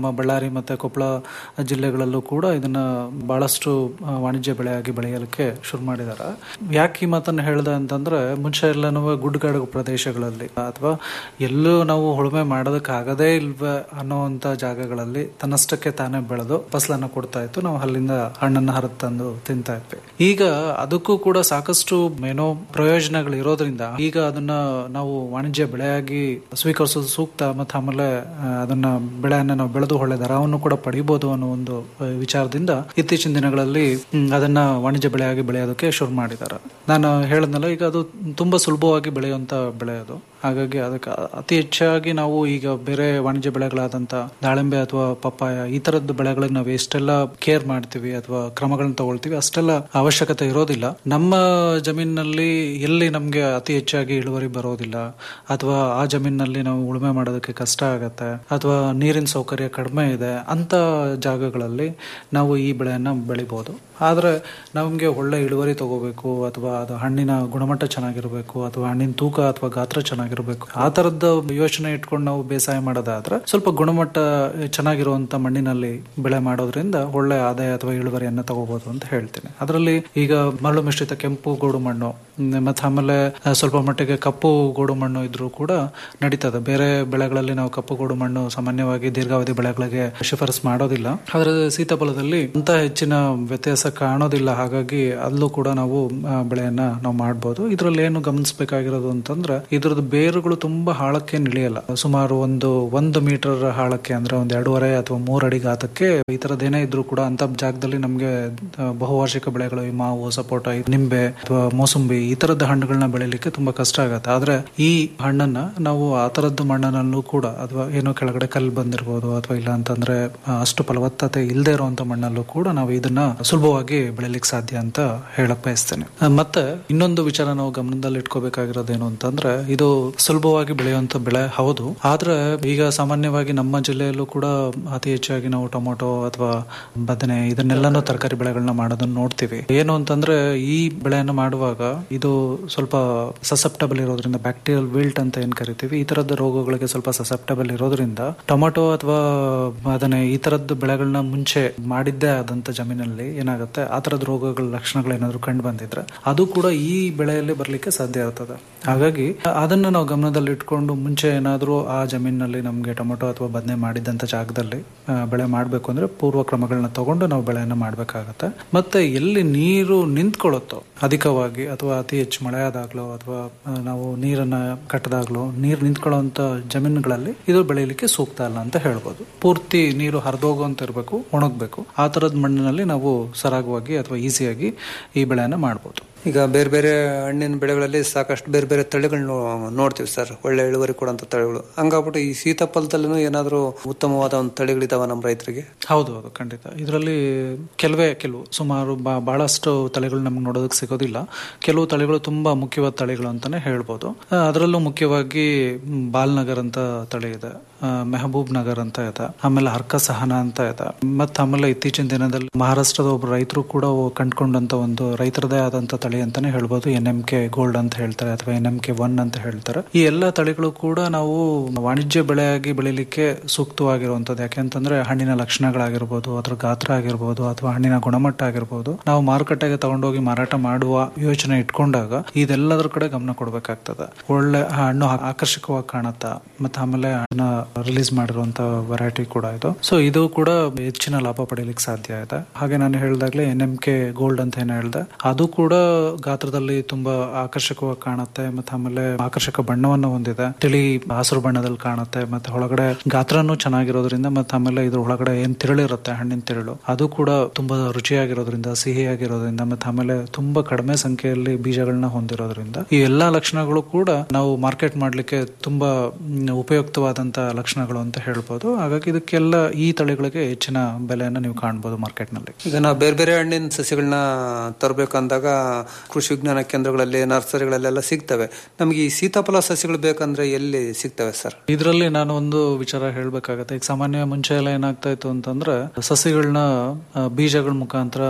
ನಮ್ಮ ಬಳ್ಳಾರಿ ಮತ್ತೆ ಕೊಪ್ಪಳ ಜಿಲ್ಲೆಗಳಲ್ಲೂ ಕೂಡ ಇದನ್ನ ಬಹಳಷ್ಟು ಆ, ವಾಣಿಜ್ಯ ಬೆಳೆಯಾಗಿ ಬೆಳೆಯಲಿಕ್ಕೆ ಶುರು ಮಾಡಿದ್ದಾರೆ ಯಾಕೆ ಈ ಮಾತನ್ನು ಹೇಳ್ದೆ ಅಂತಂದ್ರೆ ಮುಂಚೆ ಎಲ್ಲನೂ ಗುಡ್ಡಗಾಡು ಪ್ರದೇಶಗಳಲ್ಲಿ ಅಥವಾ ಎಲ್ಲೂ ನಾವು ಉಳುಮೆ ಮಾಡೋದಕ್ಕಾಗದೇ ಇಲ್ವೇ ಅನ್ನೋವಂಥ ಜಾಗಗಳಲ್ಲಿ ತನ್ನಷ್ಟಕ್ಕೆ ತಾನೇ ಬೆಳೆದು ಫಸಲನ್ನು ಕೊಡ್ತಾ ಇತ್ತು ನಾವು ಅಲ್ಲಿಂದ ಹಣ್ಣನ್ನು ಹರಿದು ತಂದು ತಿಂತಾ ಇದ್ವಿ ಈಗ ಅದಕ್ಕೂ ಕೂಡ ಸಾಕಷ್ಟು ಏನೋ ಪ್ರಯೋಜನಗಳು ಇರೋದ್ರಿಂದ ಈಗ ಅದನ್ನ ನಾವು ವಾಣಿಜ್ಯ ಬೆಳೆಯಾಗಿ ಸ್ವೀಕರಿಸೋದು ಸೂಕ್ತ ಮತ್ತು ಆಮೇಲೆ ಆ, ಅದನ್ನ ಬೆಳೆಯನ್ನ ನಾವು ಬೆಳೆದು ಒಳ್ಳೆ ದರವನ್ನು ಕೂಡ ಪಡಿಬಹುದು ಅನ್ನೋ ಒಂದು ಆ, ವಿಚಾರದಿಂದ ಇತ್ತೀಚಿನ ದಿನಗಳಲ್ಲಿ ಹ್ಮ್, ಅದನ್ನ ವಾಣಿಜ್ಯ ಬೆಳೆಯಾಗಿ ಬೆಳೆಯೋದಕ್ಕೆ ಶುರು ಮಾಡಿದ್ದಾರೆ ನಾನು ಹೇಳದ್ನಲ್ಲ ಈಗ ಅದು ತುಂಬಾ ಸುಲಭವಾಗಿ ಬೆಳೆಯುವಂತ ಬೆಳೆ ಅದು ಹಾಗಾಗಿ ಅದಕ್ಕೆ ಅತಿ ಹೆಚ್ಚಾಗಿ ನಾವು ಈಗ ಬೇರೆ ವಾಣಿಜ್ಯ ಬೆಳೆಗಳಾದಂತ ದಾಳಿಂಬೆ ಅಥವಾ ಪಪ್ಪಾಯ ಈ ತರದ ಬೆಳೆಗಳಿಗೆ ನಾವು ಎಷ್ಟೆಲ್ಲ ಕೇರ್ ಮಾಡ್ತೀವಿ ಅಥವಾ ಕ್ರಮಗಳನ್ನ ತಗೊಳ್ತೀವಿ ಅಷ್ಟೆಲ್ಲ ಅವಶ್ಯಕತೆ ಇರೋದಿಲ್ಲ ನಮ್ಮ ಜಮೀನಿನಲ್ಲಿ ಎಲ್ಲಿ ನಮ್ಗೆ ಅತಿ ಹೆಚ್ಚಾಗಿ ಇಳುವರಿ ಬರೋದಿಲ್ಲ ಅಥವಾ ಆ ಜಮೀನಿನಲ್ಲಿ ನಾವು ಉಳುಮೆ ಮಾಡೋದಕ್ಕೆ ಕಷ್ಟ ಆಗತ್ತೆ ಅಥವಾ ನೀರಿನ ಸೌಕರ್ಯ ಕಡಿಮೆ ಇದೆ ಅಂತ ಜಾಗಗಳಲ್ಲಿ ನಾವು ಈ ಬೆಳೆಯನ್ನ ಬೆಳಿಬಹುದು ಆದ್ರೆ ನಮಗೆ ಒಳ್ಳೆ ಇಳುವರಿ ತಗೋಬೇಕು ಅಥವಾ ಅದು ಹಣ್ಣಿನ ಗುಣಮಟ್ಟ ಚೆನ್ನಾಗಿರಬೇಕು ಅಥವಾ ಹಣ್ಣಿನ ತೂಕ ಅಥವಾ ಗಾತ್ರ ಚೆನ್ನಾಗಿರಬೇಕು ಆ ತರದ ಯೋಚನೆ ಇಟ್ಕೊಂಡು ನಾವು ಬೇಸಾಯ ಮಾಡೋದಾದ್ರೆ ಸ್ವಲ್ಪ ಗುಣಮಟ್ಟ ಚೆನ್ನಾಗಿರುವಂತ ಮಣ್ಣಿನಲ್ಲಿ ಬೆಳೆ ಮಾಡೋದ್ರಿಂದ ಒಳ್ಳೆ ಆದಾಯ ಅಥವಾ ಇಳುವರಿಯನ್ನ ತಗೋಬಹುದು ಅಂತ ಹೇಳ್ತೀನಿ ಅದರಲ್ಲಿ ಈಗ ಮರಳು ಮಿಶ್ರಿತ ಕೆಂಪು ಗೋಡು ಮಣ್ಣು ಹ್ಮ್, ಮತ್ತೆ ಆಮೇಲೆ ಆ, ಸ್ವಲ್ಪ ಮಟ್ಟಿಗೆ ಕಪ್ಪು ಗೋಡು ಮಣ್ಣು ಇದ್ರೂ ಕೂಡ ನಡೀತದೆ ಬೇರೆ ಬೆಳೆಗಳಲ್ಲಿ ನಾವು ಕಪ್ಪು ಗೋಡು ಮಣ್ಣು ಸಾಮಾನ್ಯವಾಗಿ ದೀರ್ಘಾವಧಿ ಬೆಳೆಗಳಿಗೆ ಶಿಫಾರಸ್ ಮಾಡೋದಿಲ್ಲ ಆದ್ರೆ ಸೀತಾಫಲದಲ್ಲಿ ಅಂತ ಹೆಚ್ಚಿನ ವ್ಯತ್ಯಾಸ ಕಾಣೋದಿಲ್ಲ ಹಾಗಾಗಿ ಅಲ್ಲೂ ಕೂಡ ನಾವು ಆ, ಬೆಳೆಯನ್ನ ನಾವು ಮಾಡ್ಬೋದು ಇದರಲ್ಲಿ ಏನು ಗಮನಿಸಬೇಕಾಗಿರೋದು ಅಂತಂದ್ರೆ ಇದ್ರದ್ದು ಬೇರುಗಳು ತುಂಬಾ ಹಾಳಕ್ಕೆ ನಿಳಿಯಲ್ಲ ಸುಮಾರು ಒಂದು ಒಂದು ಮೀಟರ್ ಹಾಳಕ್ಕೆ ಅಂದ್ರೆ ಒಂದ್ ಎರಡೂವರೆ ಅಥವಾ ಮೂರ್ ಅಡಿ ಗಾತಕ್ಕೆ ಈ ತರದೇನೇ ಇದ್ರೂ ಕೂಡ ಅಂತ ಜಾಗದಲ್ಲಿ ನಮ್ಗೆ ಆ, ಬಹುವಾರ್ಷಿಕ ಬೆಳೆಗಳು ಈ ಮಾವು ಸಪೋಟ ಈ ನಿಂಬೆ ಅಥವಾ ಮೋಸಂಬಿ ಈ ತರದ ಹಣ್ಣುಗಳನ್ನ ಬೆಳಿಲಿಕ್ಕೆ ತುಂಬಾ ಕಷ್ಟ ಆಗತ್ತೆ ಆದ್ರೆ ಈ ಹಣ್ಣನ್ನ ನಾವು ಆ ತರದ್ದು ಮಣ್ಣನಲ್ಲೂ ಕೂಡ ಅಥವಾ ಏನೋ ಕೆಳಗಡೆ ಕಲ್ಲು ಬಂದಿರಬಹುದು ಅಥವಾ ಇಲ್ಲ ಅಂತಂದ್ರೆ ಆ, ಅಷ್ಟು ಫಲವತ್ತತೆ ಇಲ್ಲದೆ ಇರುವಂತ ಮಣ್ಣಲ್ಲೂ ಕೂಡ ನಾವು ಇದನ್ನ ಸುಲಭವಾಗಿ ಬೆಳಿಲಿಕ್ಕೆ ಸಾಧ್ಯ ಅಂತ ಹೇಳಕ್ ಬಯಸ್ತೇನೆ ಆ, ಮತ್ತೆ ಇನ್ನೊಂದು ವಿಚಾರ ನಾವು ಗಮನದಲ್ಲಿ ಇಟ್ಕೋಬೇಕಾಗಿರೋದೇನು ಅಂತಂದ್ರೆ ಇದು ಸುಲಭವಾಗಿ ಬೆಳೆಯುವಂತ ಬೆಳೆ ಹೌದು ಆದ್ರೆ ಈಗ ಸಾಮಾನ್ಯವಾಗಿ ನಮ್ಮ ಜಿಲ್ಲೆಯಲ್ಲೂ ಕೂಡ ಅತಿ ಹೆಚ್ಚಾಗಿ ನಾವು ಟೊಮೊಟೊ ಅಥವಾ ಬದನೆ ಇದನ್ನೆಲ್ಲಾನು ತರಕಾರಿ ಬೆಳೆಗಳನ್ನ ಮಾಡೋದನ್ನ ನೋಡ್ತೀವಿ ಏನು ಅಂತಂದ್ರೆ ಈ ಬೆಳೆಯನ್ನು ಮಾಡುವಾಗ ಇದು ಸ್ವಲ್ಪ ಸಸೆಪ್ಟಬಲ್ ಇರೋದ್ರಿಂದ ಬ್ಯಾಕ್ಟೀರಿಯಲ್ ವಿಲ್ಟ್ ಅಂತ ಏನ್ ಕರಿತೀವಿ ಈ ತರದ ರೋಗಗಳಿಗೆ ಸ್ವಲ್ಪ ಸಸೆಪ್ಟಬಲ್ ಇರೋದ್ರಿಂದ ಟೊಮೊಟೊ ಅಥವಾ ಅದನ್ನೇ ಈ ತರದ ಬೆಳೆಗಳನ್ನ ಮುಂಚೆ ಮಾಡಿದ್ದೇ ಆದಂತ ಜಮೀನಲ್ಲಿ ಏನಾಗುತ್ತೆ ಆ ತರದ ರೋಗಗಳ ಲಕ್ಷಣಗಳು ಏನಾದ್ರು ಕಂಡು ಬಂದಿದ್ರೆ ಅದು ಕೂಡ ಈ ಬೆಳೆಯಲ್ಲಿ ಬರ್ಲಿಕ್ಕೆ ಸಾಧ್ಯ ಇರ್ತದೆ ಹಾಗಾಗಿ ಅದನ್ನ ನಾವು ಗಮನದಲ್ಲಿ ಇಟ್ಕೊಂಡು ಮುಂಚೆ ಏನಾದ್ರೂ ಆ ಜಮೀನಿನಲ್ಲಿ ನಮ್ಗೆ ಟೊಮೊಟೊ ಅಥವಾ ಬದನೆ ಮಾಡಿದಂತ ಜಾಗದಲ್ಲಿ ಆ, ಬೆಳೆ ಮಾಡ್ಬೇಕು ಅಂದ್ರೆ ಪೂರ್ವ ಕ್ರಮಗಳನ್ನ ತಗೊಂಡು ನಾವು ಬೆಳೆಯನ್ನ ಮಾಡ್ಬೇಕಾಗತ್ತೆ ಮತ್ತೆ ಎಲ್ಲಿ ನೀರು ನಿಂತ್ಕೊಳ್ಳುತ್ತೋ ಅಧಿಕವಾಗಿ ಅಥವಾ ಅತಿ ಹೆಚ್ಚು ಮಳೆ ಆದಾಗ್ಲೋ ಅಥವಾ ಆ, ನಾವು ನೀರನ್ನ ಕಟ್ಟದಾಗ್ಲೋ ನೀರು ನಿಂತ್ಕೊಳ್ಳುವಂತ ಜಮೀನುಗಳಲ್ಲಿ ಇದು ಬೆಳೆಯಲಿಕ್ಕೆ ಸೂಕ್ತ ಅಲ್ಲ ಅಂತ ಹೇಳ್ಬೋದು ಪೂರ್ತಿ ನೀರು ಹರಿದೋಗುವಂತ ಇರಬೇಕು ಒಣಗಬೇಕು ಆ ತರದ ಮಣ್ಣಿನಲ್ಲಿ ನಾವು ಸರಾಗವಾಗಿ ಅಥವಾ ಈಸಿಯಾಗಿ ಈ ಬೆಳೆಯನ್ನ ಮಾಡ್ಬೋದು ಈಗ ಬೇರೆ ಬೇರೆ ಹಣ್ಣಿನ ಬೆಳೆಗಳಲ್ಲಿ ಸಾಕಷ್ಟು ಬೇರೆ ಬೇರೆ ತಳಿಗಳು ನೋಡ್ತೀವಿ ಸರ್ ಒಳ್ಳೆ ಇಳುವರಿ ಕೊಡುವಂತ ತಳಿಗಳು ಹಂಗಾಗ್ಬಿಟ್ಟು ಈ ಸೀತಾಫಲದಲ್ಲೂ ಏನಾದರೂ ಉತ್ತಮವಾದ ಒಂದು ತಳಿಗಳಿದಾವ ನಮ್ಮ ರೈತರಿಗೆ ಹೌದು ಹೌದು ಖಂಡಿತ ಇದರಲ್ಲಿ ಕೆಲವೇ ಕೆಲವು ಸುಮಾರು ಬಾ- ಬಹಳಷ್ಟು ತಳಿಗಳು ನಮ್ಗೆ ನೋಡೋದಕ್ಕೆ ಸಿಗೋದಿಲ್ಲ ಕೆಲವು ತಳಿಗಳು ತುಂಬಾ ಮುಖ್ಯವಾದ ತಳಿಗಳು ಅಂತಾನೆ ಹೇಳ್ಬೋದು ಆ, ಅದರಲ್ಲೂ ಮುಖ್ಯವಾಗಿ ಮ್, ಬಾಲ್ನಗರ್ ಅಂತ ತಳಿ ಇದೆ ಆ, ಮೆಹಬೂಬ್ ನಗರ್ ಅಂತ ಇದೆ ಆಮೇಲೆ ಹರ್ಕ ಸಹನ ಅಂತ ಇದೆ ಮತ್ತೆ ಆಮೇಲೆ ಇತ್ತೀಚಿನ ದಿನದಲ್ಲಿ ಮಹಾರಾಷ್ಟ್ರದ ಒಬ್ಬ ರೈತರು ಕೂಡ ಕಂಡುಕೊಂಡಂತ ಒಂದು ರೈತರದೇ ಆದಂತ ತಳಿ ಅಂತಾನೆ ಹೇಳ್ಬೋದು ಎನ್ ಎಂ ಕೆ ಗೋಲ್ಡ್ ಅಂತ ಹೇಳ್ತಾರೆ ಅಥವಾ ಎನ್ ಎಂ ಕೆ ಒನ್ ಅಂತ ಹೇಳ್ತಾರೆ ಈ ಎಲ್ಲ ತಳಿಗಳು ಕೂಡ ನಾವು ವಾಣಿಜ್ಯ ಬೆಳೆಯಾಗಿ ಬೆಳಿಲಿಕ್ಕೆ ಸೂಕ್ತವಾಗಿರುವಂತದ್ದು ಯಾಕೆಂತಂದ್ರೆ ಹಣ್ಣಿನ ಲಕ್ಷಣಗಳಾಗಿರ್ಬೋದು ಅದ್ರ ಗಾತ್ರ ಆಗಿರ್ಬೋದು ಅಥವಾ ಹಣ್ಣಿನ ಗುಣಮಟ್ಟ ಆಗಿರ್ಬೋದು ನಾವು ಮಾರುಕಟ್ಟೆಗೆ ತಗೊಂಡೋಗಿ ಮಾರಾಟ ಮಾಡುವ ಯೋಚನೆ ಇಟ್ಕೊಂಡಾಗ ಇದೆಲ್ಲದರ ಕಡೆ ಗಮನ ಕೊಡ್ಬೇಕಾಗ್ತದೆ ಒಳ್ಳೆ ಹಣ್ಣು ಆ- ಆಕರ್ಷಕವಾಗಿ ಕಾಣುತ್ತಾ ಮತ್ತೆ ಆಮೇಲೆ ಹಣ್ಣ ರಿಲೀಸ್ ಮಾಡಿರುವಂತ ವೆರೈಟಿ ಕೂಡ ಇದು ಸೊ ಇದು ಕೂಡ ಹೆಚ್ಚಿನ ಲಾಭ ಪಡೆಯಲಿಕ್ಕೆ ಸಾಧ್ಯ ಇದೆ ಹಾಗೆ ನಾನು ಹೇಳ್ದಾಗ್ಲೇ ಎನ್ ಎಂ ಕೆ ಗೋಲ್ಡ್ ಅಂತ ಏನ್ ಹೇಳ್ದೆ ಅದು ಕೂಡ ಗಾತ್ರದಲ್ಲಿ ತುಂಬಾ ಆಕರ್ಷಕವಾಗಿ ಕಾಣುತ್ತೆ ಮತ್ತೆ ಆಮೇಲೆ ಆಕರ್ಷಕ ಬಣ್ಣವನ್ನು ಹೊಂದಿದೆ ತಿಳಿ ಹಸಿರು ಬಣ್ಣದಲ್ಲಿ ಕಾಣುತ್ತೆ ಮತ್ತೆ ಒಳಗಡೆ ಗಾತ್ರನೂ ಚೆನ್ನಾಗಿರೋದ್ರಿಂದ ಮತ್ತೆ ಆಮೇಲೆ ಇದ್ರ ಒಳಗಡೆ ಏನ್ ತಿರುಳಿರುತ್ತೆ ಹಣ್ಣಿನ ತಿರುಳು ಅದು ಕೂಡ ತುಂಬಾ ರುಚಿಯಾಗಿರೋದ್ರಿಂದ ಸಿಹಿಯಾಗಿರೋದ್ರಿಂದ ಮತ್ತೆ ಆಮೇಲೆ ತುಂಬಾ ಕಡಿಮೆ ಸಂಖ್ಯೆಯಲ್ಲಿ ಬೀಜಗಳನ್ನ ಹೊಂದಿರೋದ್ರಿಂದ ಈ ಎಲ್ಲಾ ಲಕ್ಷಣಗಳು ಕೂಡ ನಾವು ಮಾರ್ಕೆಟ್ ಮಾಡ್ಲಿಕ್ಕೆ ತುಂಬಾ ಮ್, ಉಪಯುಕ್ತವಾದಂತ ಲಕ್ಷಣಗಳು ಅಂತ ಹೇಳ್ಬೋದು ಹಾಗಾಗಿ ಇದಕ್ಕೆಲ್ಲ ಈ ತಳಿಗಳಿಗೆ ಹೆಚ್ಚಿನ ಬೆಲೆಯನ್ನ ನೀವು ಕಾಣ್ಬೋದು ಮಾರ್ಕೆಟ್ ನಲ್ಲಿ ಈಗ ನಾವು ಬೇರೆ ಬೇರೆ ಹಣ್ಣಿನ ಸಸ್ಯಗಳನ್ನ ತರಬೇಕಂದಾಗ ಕೃಷಿ ವಿಜ್ಞಾನ ಕೇಂದ್ರಗಳಲ್ಲಿ ನರ್ಸರಿಗಳಲ್ಲೆಲ್ಲ ಸಿಗ್ತವೆ ನಮಗೆ ಈ ಸೀತಾಫಲ ಸಸ್ಯಗಳು ಬೇಕಂದ್ರೆ ಎಲ್ಲಿ ಸಿಗ್ತವೆ ಸರ್ ಇದರಲ್ಲಿ ನಾನು ಒಂದು ವಿಚಾರ ಹೇಳ್ಬೇಕಾಗತ್ತೆ ಈಗ ಸಾಮಾನ್ಯ ಮುಂಚೆ ಎಲ್ಲ ಏನಾಗ್ತಾ ಇತ್ತು ಅಂತಂದ್ರೆ ಸಸಿಗಳನ್ನ ಆ, ಬೀಜಗಳ ಮುಖಾಂತರ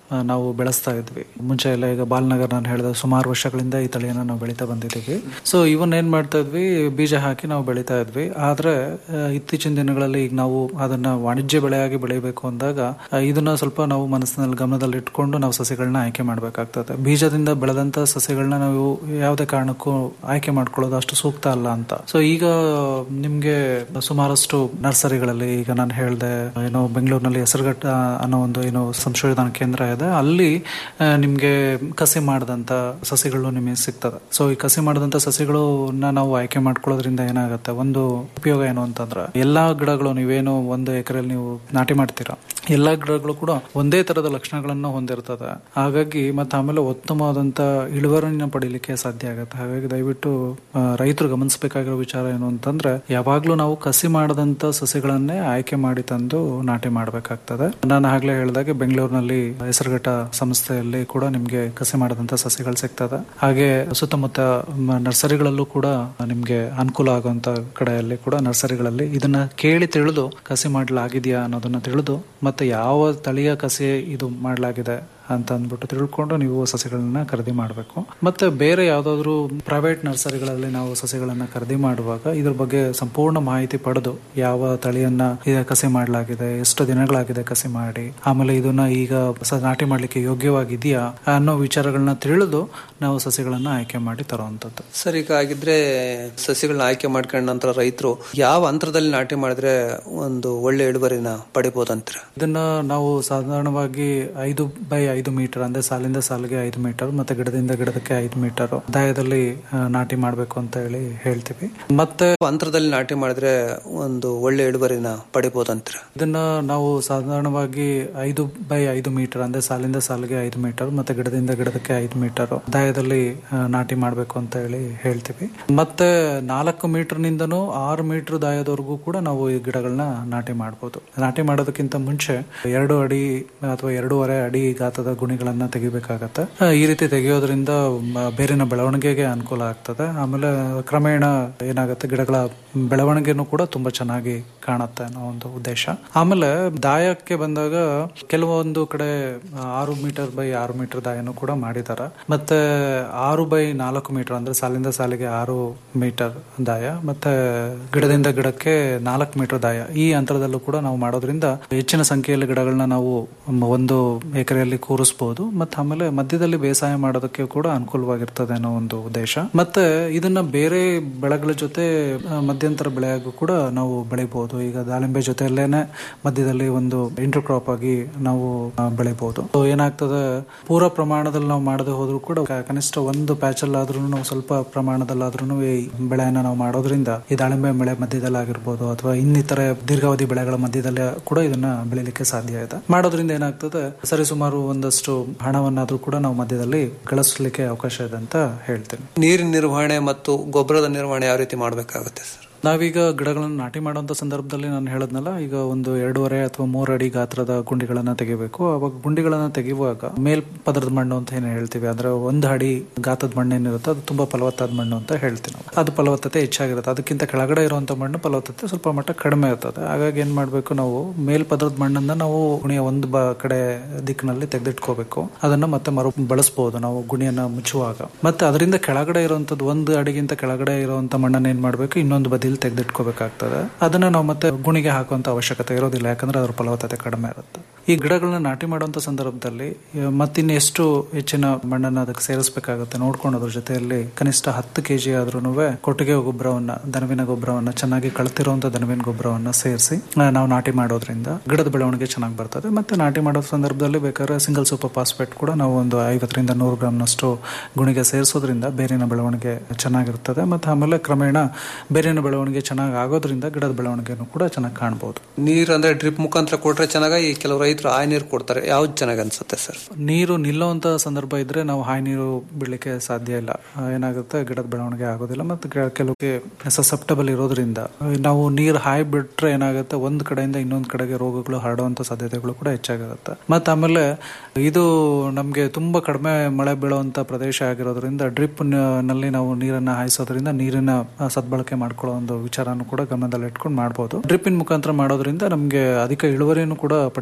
ಆ, ನಾವು ಬೆಳೆಸ್ತಾ ಇದ್ವಿ ಮುಂಚೆ ಎಲ್ಲ ಈಗ ಬಾಲ್ನಗರ್ ನಾನು ಹೇಳಿದ ಸುಮಾರು ವರ್ಷಗಳಿಂದ ಈ ತಳಿಯನ್ನ ನಾವು ಬೆಳೀತಾ ಬಂದಿದ್ದೀವಿ ಸೊ ಇವನ್ ಏನ್ ಮಾಡ್ತಾ ಇದ್ವಿ ಬೀಜ ಹಾಕಿ ನಾವು ಬೆಳೀತಾ ಇದ್ವಿ ಆದ್ರೆ ಆ, ಇತ್ತೀಚಿನ ದಿನಗಳಲ್ಲಿ ಈಗ ನಾವು ಅದನ್ನ ವಾಣಿಜ್ಯ ಬೆಳೆಯಾಗಿ ಬೆಳಿಬೇಕು ಅಂದಾಗ ಆ, ಇದನ್ನ ಸ್ವಲ್ಪ ನಾವು ಮನಸ್ಸಿನಲ್ಲಿ ಗಮನದಲ್ಲಿ ಇಟ್ಕೊಂಡು ನಾವು ಸಸಿಗಳನ್ನ ಆಯ್ಕೆ ಮಾಡಬೇಕಾಗ್ತದೆ ಬೀಜದಿಂದ ಬೆಳೆದಂತ ಸಸಿಗಳನ್ನ ನಾವು ಯಾವುದೇ ಕಾರಣಕ್ಕೂ ಆಯ್ಕೆ ಮಾಡ್ಕೊಳ್ಳೋದು ಅಷ್ಟು ಸೂಕ್ತ ಅಲ್ಲ ಅಂತ ಸೊ ಈಗ ನಿಮ್ಗೆ ಸುಮಾರಷ್ಟು ನರ್ಸರಿಗಳಲ್ಲಿ ಈಗ ನಾನು ಹೇಳಿದೆ ಏನೋ ಬೆಂಗಳೂರಿನಲ್ಲಿ ಹೆಸರುಘಟ್ಟ ಅನ್ನೋ ಒಂದು ಏನೋ ಸಂಶೋಧನಾ ಕೇಂದ್ರ ಇದೆ ಅಲ್ಲಿ ಆ, ನಿಮ್ಗೆ ಕಸಿ ಮಾಡಿದಂತ ಸಸಿಗಳು ನಿಮಗೆ ಸಿಗ್ತದೆ ಸೊ ಈ ಕಸಿ ಮಾಡಿದಂತ ಸಸಿಗಳನ್ನ ನಾವು ಆಯ್ಕೆ ಮಾಡ್ಕೊಳ್ಳೋದ್ರಿಂದ ಏನಾಗುತ್ತೆ ಒಂದು ಉಪಯೋಗ ಏನು ಅಂತಂದ್ರೆ ಎಲ್ಲಾ ಗಿಡಗಳು ನೀವೇನು ಒಂದು ಎಕರೆಯಲ್ಲಿ ನೀವು ನಾಟಿ ಮಾಡ್ತೀರಾ ಎಲ್ಲಾ ಗಿಡಗಳು ಕೂಡ ಒಂದೇ ತರದ ಲಕ್ಷಣಗಳನ್ನು ಹೊಂದಿರ್ತದೆ ಹಾಗಾಗಿ ಮತ್ತೆ ಆಮೇಲೆ ಉತ್ತಮವಾದಂತ ಇಳುವರಿನ ಪಡಿಲಿಕ್ಕೆ ಸಾಧ್ಯ ಆಗುತ್ತೆ ಹಾಗಾಗಿ ದಯವಿಟ್ಟು ಆ, ರೈತರು ಗಮನಿಸಬೇಕಾಗಿರೋ ವಿಚಾರ ಏನು ಅಂತಂದ್ರೆ ಯಾವಾಗ್ಲೂ ನಾವು ಕಸಿ ಮಾಡದಂತ ಸಸಿಗಳನ್ನೇ ಆಯ್ಕೆ ಮಾಡಿ ತಂದು ನಾಟಿ ಮಾಡಬೇಕಾಗ್ತದೆ ನಾನು ಆಗ್ಲೇ ಹೇಳಿದಾಗೆ ಬೆಂಗಳೂರಿನಲ್ಲಿ ಹೆಸರುಘಟ್ಟ ಸಂಸ್ಥೆಯಲ್ಲಿ ಕೂಡ ನಿಮ್ಗೆ ಕಸಿ ಮಾಡದಂತ ಸಸಿಗಳು ಸಿಗ್ತದೆ ಹಾಗೆ ಸುತ್ತಮುತ್ತ ಮ- ನರ್ಸರಿಗಳಲ್ಲೂ ಕೂಡ ನಿಮ್ಗೆ ಅನುಕೂಲ ಆಗುವಂತ ಕಡೆಯಲ್ಲಿ ಕೂಡ ನರ್ಸರಿಗಳಲ್ಲಿ ಇದನ್ನ ಕೇಳಿ ತಿಳಿದು ಕಸಿ ಮಾಡಲಾಗಿದೆಯಾ ಅನ್ನೋದನ್ನ ತಿಳಿದು ಮತ್ತೆ ಯಾವ ತಳಿಯ ಕಸಿ ಇದು ಮಾಡಲಾಗಿದೆ ಅಂತ ಅಂದ್ಬಿಟ್ಟು ತಿಳ್ಕೊಂಡು ನೀವು ಸಸಿಗಳನ್ನ ಖರೀದಿ ಮಾಡಬೇಕು ಮತ್ತೆ ಬೇರೆ ಯಾವ್ದಾದ್ರು ಪ್ರೈವೇಟ್ ನರ್ಸರಿಗಳಲ್ಲಿ ನಾವು ಸಸಿಗಳನ್ನ ಖರೀದಿ ಮಾಡುವಾಗ ಇದ್ರ ಬಗ್ಗೆ ಸಂಪೂರ್ಣ ಮಾಹಿತಿ ಪಡೆದು ಯಾವ ತಳಿಯನ್ನ ಈಗ ಕಸಿ ಮಾಡಲಾಗಿದೆ ಎಷ್ಟು ದಿನಗಳಾಗಿದೆ ಕಸಿ ಮಾಡಿ ಆಮೇಲೆ ಇದನ್ನ ಈಗ ಸ- ನಾಟಿ ಮಾಡ್ಲಿಕ್ಕೆ ಯೋಗ್ಯವಾಗಿದೆಯಾ ಅನ್ನೋ ವಿಚಾರಗಳನ್ನ ತಿಳಿದು ನಾವು ಸಸಿಗಳನ್ನ ಆಯ್ಕೆ ಮಾಡಿ ತರುವಂತದ್ದು ಸರ್ ಈಗ ಆಗಿದ್ರೆ ಸಸಿಗಳನ್ನ ಆಯ್ಕೆ ಮಾಡ್ಕೊಂಡ ನಂತರ ರೈತರು ಯಾವ ಅಂತರದಲ್ಲಿ ನಾಟಿ ಮಾಡಿದ್ರೆ ಒಂದು ಒಳ್ಳೆ ಇಳುವರಿನ ಪಡಿಬೋದಂತೀರ ಇದನ್ನ ನಾವು ಸಾಧಾರಣವಾಗಿ ಐದು ಬೈ ಐದು ಮೀಟರ್ ಅಂದ್ರೆ ಸಾಲಿಂದ ಸಾಲಿಗೆ ಐದು ಮೀಟರ್ ಮತ್ತೆ ಗಿಡದಿಂದ ಗಿಡದಕ್ಕೆ ಐದು ಮೀಟರ್ ದಾಯದಲ್ಲಿ ಆ, ನಾಟಿ ಮಾಡಬೇಕು ಅಂತ ಹೇಳಿ ಹೇಳ್ತೀವಿ ಮತ್ತೆ ಅಂತರದಲ್ಲಿ ನಾಟಿ ಮಾಡಿದ್ರೆ ಒಂದು ಒಳ್ಳೆ ಇಳುವರಿನ ಪಡಿಬೋದಂತೀರ ಇದನ್ನ ನಾವು ಸಾಧಾರಣವಾಗಿ ಐದು ಬೈ ಐದು ಮೀಟರ್ ಅಂದ್ರೆ ಸಾಲಿಂದ ಸಾಲಿಗೆ ಐದು ಮೀಟರ್ ಮತ್ತೆ ಗಿಡದಿಂದ ಗಿಡದಕ್ಕೆ ಐದು ಮೀಟರ್ ದಾಯದಲ್ಲಿ ಆ, ನಾಟಿ ಮಾಡಬೇಕು ಅಂತ ಹೇಳಿ ಹೇಳ್ತೀವಿ ಮತ್ತೆ ನಾಲ್ಕು ಮೀಟರ್ ನಿಂದನೂ ಆರು ಮೀಟರ್ ದಾಯದವರೆಗೂ ಕೂಡ ನಾವು ಈ ಗಿಡಗಳನ್ನ ನಾಟಿ ಮಾಡಬಹುದು ನಾಟಿ ಮಾಡೋದಕ್ಕಿಂತ ಮುಂಚೆ ಎರಡು ಅಡಿ ಅಥವಾ ಎರಡೂವರೆ ಅಡಿ ಗಾತ್ರದ ಗುಣಿಗಳನ್ನ ತೆಗಿಬೇಕಾಗತ್ತೆ ಆ, ಈ ರೀತಿ ತೆಗೆಯೋದ್ರಿಂದ ಮ- ಬೇರಿನ ಬೆಳವಣಿಗೆಗೆ ಅನುಕೂಲ ಆಗ್ತದೆ ಆಮೇಲೆ ಕ್ರಮೇಣ ಏನಾಗುತ್ತೆ ಗಿಡಗಳ ಬೆಳವಣಿಗೆನೂ ಕೂಡ ತುಂಬಾ ಚೆನ್ನಾಗಿ ಕಾಣುತ್ತೆ ಅನ್ನೋ ಒಂದು ಉದ್ದೇಶ ಆಮೇಲೆ ದಾಯಕ್ಕೆ ಬಂದಾಗ ಕೆಲವೊಂದು ಕಡೆ ಆ, ಆರು ಮೀಟರ್ ಬೈ ಆರು ಮೀಟರ್ ದಾಯನೂ ಕೂಡ ಮಾಡಿದ್ದಾರೆ ಮತ್ತೆ ಆರು ಬೈ ನಾಲ್ಕು ಮೀಟರ್ ಅಂದ್ರೆ ಸಾಲಿಂದ ಸಾಲಿಗೆ ಆರು ಮೀಟರ್ ದಾಯ ಮತ್ತೆ ಗಿಡದಿಂದ ಗಿಡಕ್ಕೆ ನಾಲ್ಕು ಮೀಟರ್ ದಾಯ ಈ ಅಂತರದಲ್ಲೂ ಕೂಡ ನಾವು ಮಾಡೋದ್ರಿಂದ ಹೆಚ್ಚಿನ ಸಂಖ್ಯೆಯಲ್ಲಿ ಗಿಡಗಳನ್ನ ನಾವು ಮ- ಒಂದು ಎಕರೆಯಲ್ಲಿ ಕೂರಿಸಬಹುದು ಮತ್ತೆ ಆಮೇಲೆ ಮಧ್ಯದಲ್ಲಿ ಬೇಸಾಯ ಮಾಡೋದಕ್ಕೆ ಕೂಡ ಅನುಕೂಲವಾಗಿರ್ತದೆ ಅನ್ನೋ ಒಂದು ಉದ್ದೇಶ ಮತ್ತೆ ಇದನ್ನ ಬೇರೆ ಬೆಳೆಗಳ ಜೊತೆ ಆ, ಮಧ್ಯಂತರ ಬೆಳೆಯಾಗೂ ಕೂಡ ನಾವು ಬೆಳಿಬಹುದು ಈಗ ದಾಳಿಂಬೆ ಜೊತೆಯಲ್ಲೇನೆ ಮಧ್ಯದಲ್ಲಿ ಒಂದು ಇಂಟರ್ ಕ್ರಾಪ್ ಆಗಿ ನಾವು ಆ, ಬೆಳಿಬಹುದು So ಏನಾಗ್ತದೆ ಪೂರ ಪ್ರಮಾಣದಲ್ಲಿ ನಾವು ಮಾಡದೆ ಹೋದ್ರೂ ಕೂಡ ಕ- ಕನಿಷ್ಠ ಒಂದು ಪ್ಯಾಚ್ ಅಲ್ಲಾದ್ರೂ ನಾವು ಸ್ವಲ್ಪ ಪ್ರಮಾಣದಲ್ಲಾದ್ರೂ ಈ ಬೆಳೆಯನ್ನ ನಾವು ಮಾಡೋದ್ರಿಂದ ಈ ದಾಳಿಂಬೆ ಬೆಳೆ ಮಧ್ಯದಲ್ಲಿ ಆಗಿರ್ಬೋದು ಅಥವಾ ಇನ್ನಿತರೆ ದೀರ್ಘಾವಧಿ ಬೆಳೆಗಳ ಮಧ್ಯದಲ್ಲಿ ಕೂಡ ಇದನ್ನ ಬೆಳಿಲಿಕ್ಕೆ ಸಾಧ್ಯ ಇದೆ ಮಾಡೋದ್ರಿಂದ ಏನಾಗ್ತದೆ ಸರಿಸುಮಾರು ಒಂದಷ್ಟು ಹಣವನ್ನಾದ್ರೂ ಕೂಡ ನಾವು ಮಧ್ಯದಲ್ಲಿ ಗಳಿಸಲಿಕ್ಕೆ ಅವಕಾಶ ಇದೆ ಅಂತ ಹೇಳ್ತೀನಿ ನೀರಿನ ನಿರ್ವಹಣೆ ಮತ್ತು ಗೊಬ್ಬರದ ನಿರ್ವಹಣೆ ಯಾವ ರೀತಿ ಮಾಡಬೇಕಾಗುತ್ತೆ ಸರ್ ನಾವೀಗ ಗಿಡಗಳನ್ನು ನಾಟಿ ಮಾಡುವಂತ ಸಂದರ್ಭದಲ್ಲಿ ನಾನು ಹೇಳದ್ನಲ್ಲ ಈಗ ಒಂದು ಎರಡೂವರೆ ಅಥವಾ ಮೂರು ಅಡಿ ಗಾತ್ರದ ಗುಂಡಿಗಳನ್ನ ತೆಗಿಬೇಕು ಅವಾಗ ಗುಂಡಿಗಳನ್ನ ತೆಗೆಯುವಾಗ ಮೇಲ್ ಪದರದ ಮಣ್ಣು ಅಂತ ಏನು ಹೇಳ್ತೀವಿ ಅಂದ್ರೆ ಒಂದು ಅಡಿ ಗಾತ್ರದ ಮಣ್ಣು ಏನಿರುತ್ತೆ ಅದು ತುಂಬಾ ಫಲವತ್ತಾದ ಮಣ್ಣು ಅಂತ ಹೇಳ್ತೀವಿ ನಾವು ಅದು ಫಲವತ್ತತೆ ಹೆಚ್ಚಾಗಿರುತ್ತೆ ಅದಕ್ಕಿಂತ ಕೆಳಗಡೆ ಇರುವಂತ ಮಣ್ಣು ಫಲವತ್ತತೆ ಸ್ವಲ್ಪ ಮಟ್ಟ ಕಡಿಮೆ ಇರ್ತದೆ ಹಾಗಾಗಿ ಏನ್ ಮಾಡ್ಬೇಕು ನಾವು ಮೇಲ್ ಪದರದ ಮಣ್ಣನ್ನ ನಾವು ಗುಣಿಯ ಒಂದು ಬ ಕಡೆ ದಿಕ್ಕಿನಲ್ಲಿ ತೆಗೆದಿಟ್ಕೋಬೇಕು ಅದನ್ನ ಮತ್ತೆ ಮರು ಬಳಸಬಹುದು ನಾವು ಗುಣಿಯನ್ನ ಮುಚ್ಚುವಾಗ ಮತ್ತೆ ಅದರಿಂದ ಕೆಳಗಡೆ ಇರುವಂತದ್ದು ಒಂದು ಅಡಿಗಿಂತ ಕೆಳಗಡೆ ಇರುವಂತ ಮಣ್ಣನ್ನ ಏನ್ ಮಾಡ್ಬೇಕು ಇನ್ನೊಂದು ಬದಿಲಿ ತೆಗೆದಿಟ್ಕೋಬೇಕಾಗ್ತದೆ ಅದನ್ನ ನಾವು ಮತ್ತೆ ಗುಣಿಗೆ ಹಾಕುವಂತ ಅವಶ್ಯಕತೆ ಇರೋದಿಲ್ಲ ಯಾಕಂದ್ರೆ ಅದ್ರ ಫಲವತ್ತತೆ ಕಡಿಮೆ ಇರುತ್ತೆ ಈ ಗಿಡಗಳನ್ನ ನಾಟಿ ಮಾಡುವಂತ ಸಂದರ್ಭದಲ್ಲಿ ಆ, ಮತ್ತಿನ್ನು ಎಷ್ಟು ಹೆಚ್ಚಿನ ಮಣ್ಣನ್ನ ಅದಕ್ಕೆ ಸೇರಿಸಬೇಕಾಗುತ್ತೆ ನೋಡ್ಕೊಂಡು ಅದ್ರ ಜೊತೆಯಲ್ಲಿ ಕನಿಷ್ಠ ಹತ್ತು ಕೆಜಿ ಆದ್ರೂ ಕೊಟ್ಟಿಗೆ ಗೊಬ್ಬರವನ್ನ ದನವಿನ ಗೊಬ್ಬರವನ್ನ ಚೆನ್ನಾಗಿ ಕಳ್ತಿರುವಂತ ದನವಿನ ಗೊಬ್ಬರವನ್ನ ಸೇರಿಸಿ ನಾವು ನಾಟಿ ಮಾಡೋದ್ರಿಂದ ಗಿಡದ ಬೆಳವಣಿಗೆ ಚೆನ್ನಾಗಿ ಬರ್ತದೆ ಮತ್ತೆ ನಾಟಿ ಮಾಡೋ ಸಂದರ್ಭದಲ್ಲಿ ಬೇಕಾದ್ರೆ ಸಿಂಗಲ್ ಸೂಪರ್ ಫಾಸ್ಫೇಟ್ ಕೂಡ ನಾವು ಒಂದು ಐವತ್ತರಿಂದ ನೂರು ಗ್ರಾಮ್ನಷ್ಟು ಗುಣಿಗೆ ಸೇರಿಸೋದ್ರಿಂದ ಬೇರಿನ ಬೆಳವಣಿಗೆ ಚೆನ್ನಾಗಿರ್ತದೆ ಮತ್ತೆ ಆಮೇಲೆ ಕ್ರಮೇಣ ಬೇರಿನ ಬೆಳವಣಿಗೆ ಚೆನ್ನಾಗಿ ಆಗೋದ್ರಿಂದ ಗಿಡದ ಬೆಳವಣಿಗೆನೂ ಕೂಡ ಚೆನ್ನಾಗಿ ಕಾಣಬಹುದು ನೀರ್ ಅಂದ್ರೆ ಡ್ರಿಪ್ ಮುಖಾಂತರ ಕೊಟ್ರೆ ಚೆನ್ನಾಗಿ ಕೆಲವು ರೈತರು ಆಯ್ ನೀರು ಕೊಡ್ತಾರೆ ಯಾವ್ದು ಚೆನ್ನಾಗಿ ಅನ್ಸುತ್ತೆ ಸರ್ ನೀರು ನಿಲ್ಲುವಂತ ಸಂದರ್ಭ ಇದ್ರೆ ನಾವು ಹಾಯಿ ನೀರು ಬಿಡ್ಲಿಕ್ಕೆ ಸಾಧ್ಯ ಇಲ್ಲ ಆ, ಏನಾಗುತ್ತೆ ಗಿಡದ ಬೆಳವಣಿಗೆ ಆಗೋದಿಲ್ಲ ಮತ್ತೆ ಕೆ- ಕೆಲವಕ್ಕೆ ಸಸೆಪ್ಟಬಲ್ ಇರೋದ್ರಿಂದ ಆ, ನಾವು ನೀರು ಹಾಯಿ ಬಿಟ್ರೆ ಏನಾಗುತ್ತೆ ಒಂದ್ ಕಡೆಯಿಂದ ಇನ್ನೊಂದ್ ಕಡೆಗೆ ರೋಗಗಳು ಹರಡುವಂತ ಸಾಧ್ಯತೆಗಳು ಕೂಡ ಹೆಚ್ಚಾಗಿರುತ್ತೆ ಮತ್ತೆ ಆಮೇಲೆ ಇದು ನಮ್ಗೆ ತುಂಬಾ ಕಡಿಮೆ ಮಳೆ ಬೀಳುವಂತ ಪ್ರದೇಶ ಆಗಿರೋದ್ರಿಂದ ಡ್ರಿಪ್ ನಲ್ಲಿ ನಾವು ನೀರನ್ನ ಹಾಯಿಸೋದ್ರಿಂದ ನೀರಿನ ಆ, ಸದ್ಬಳಕೆ ಮಾಡ್ಕೊಳ್ಳೋ ಒಂದು ವಿಚಾರನೂ ಕೂಡ ಗಮನದಲ್ಲಿ ಇಟ್ಕೊಂಡು ಮಾಡಬಹುದು ಡ್ರಿಪ್ಪಿನ ಮುಖಾಂತರ ಮಾಡೋದ್ರಿಂದ ನಮ್ಗೆ ಅಧಿಕ ಇಳುವರಿನೂ ಕೂಡ ಪಡಿಬಹುದು ಅಂತ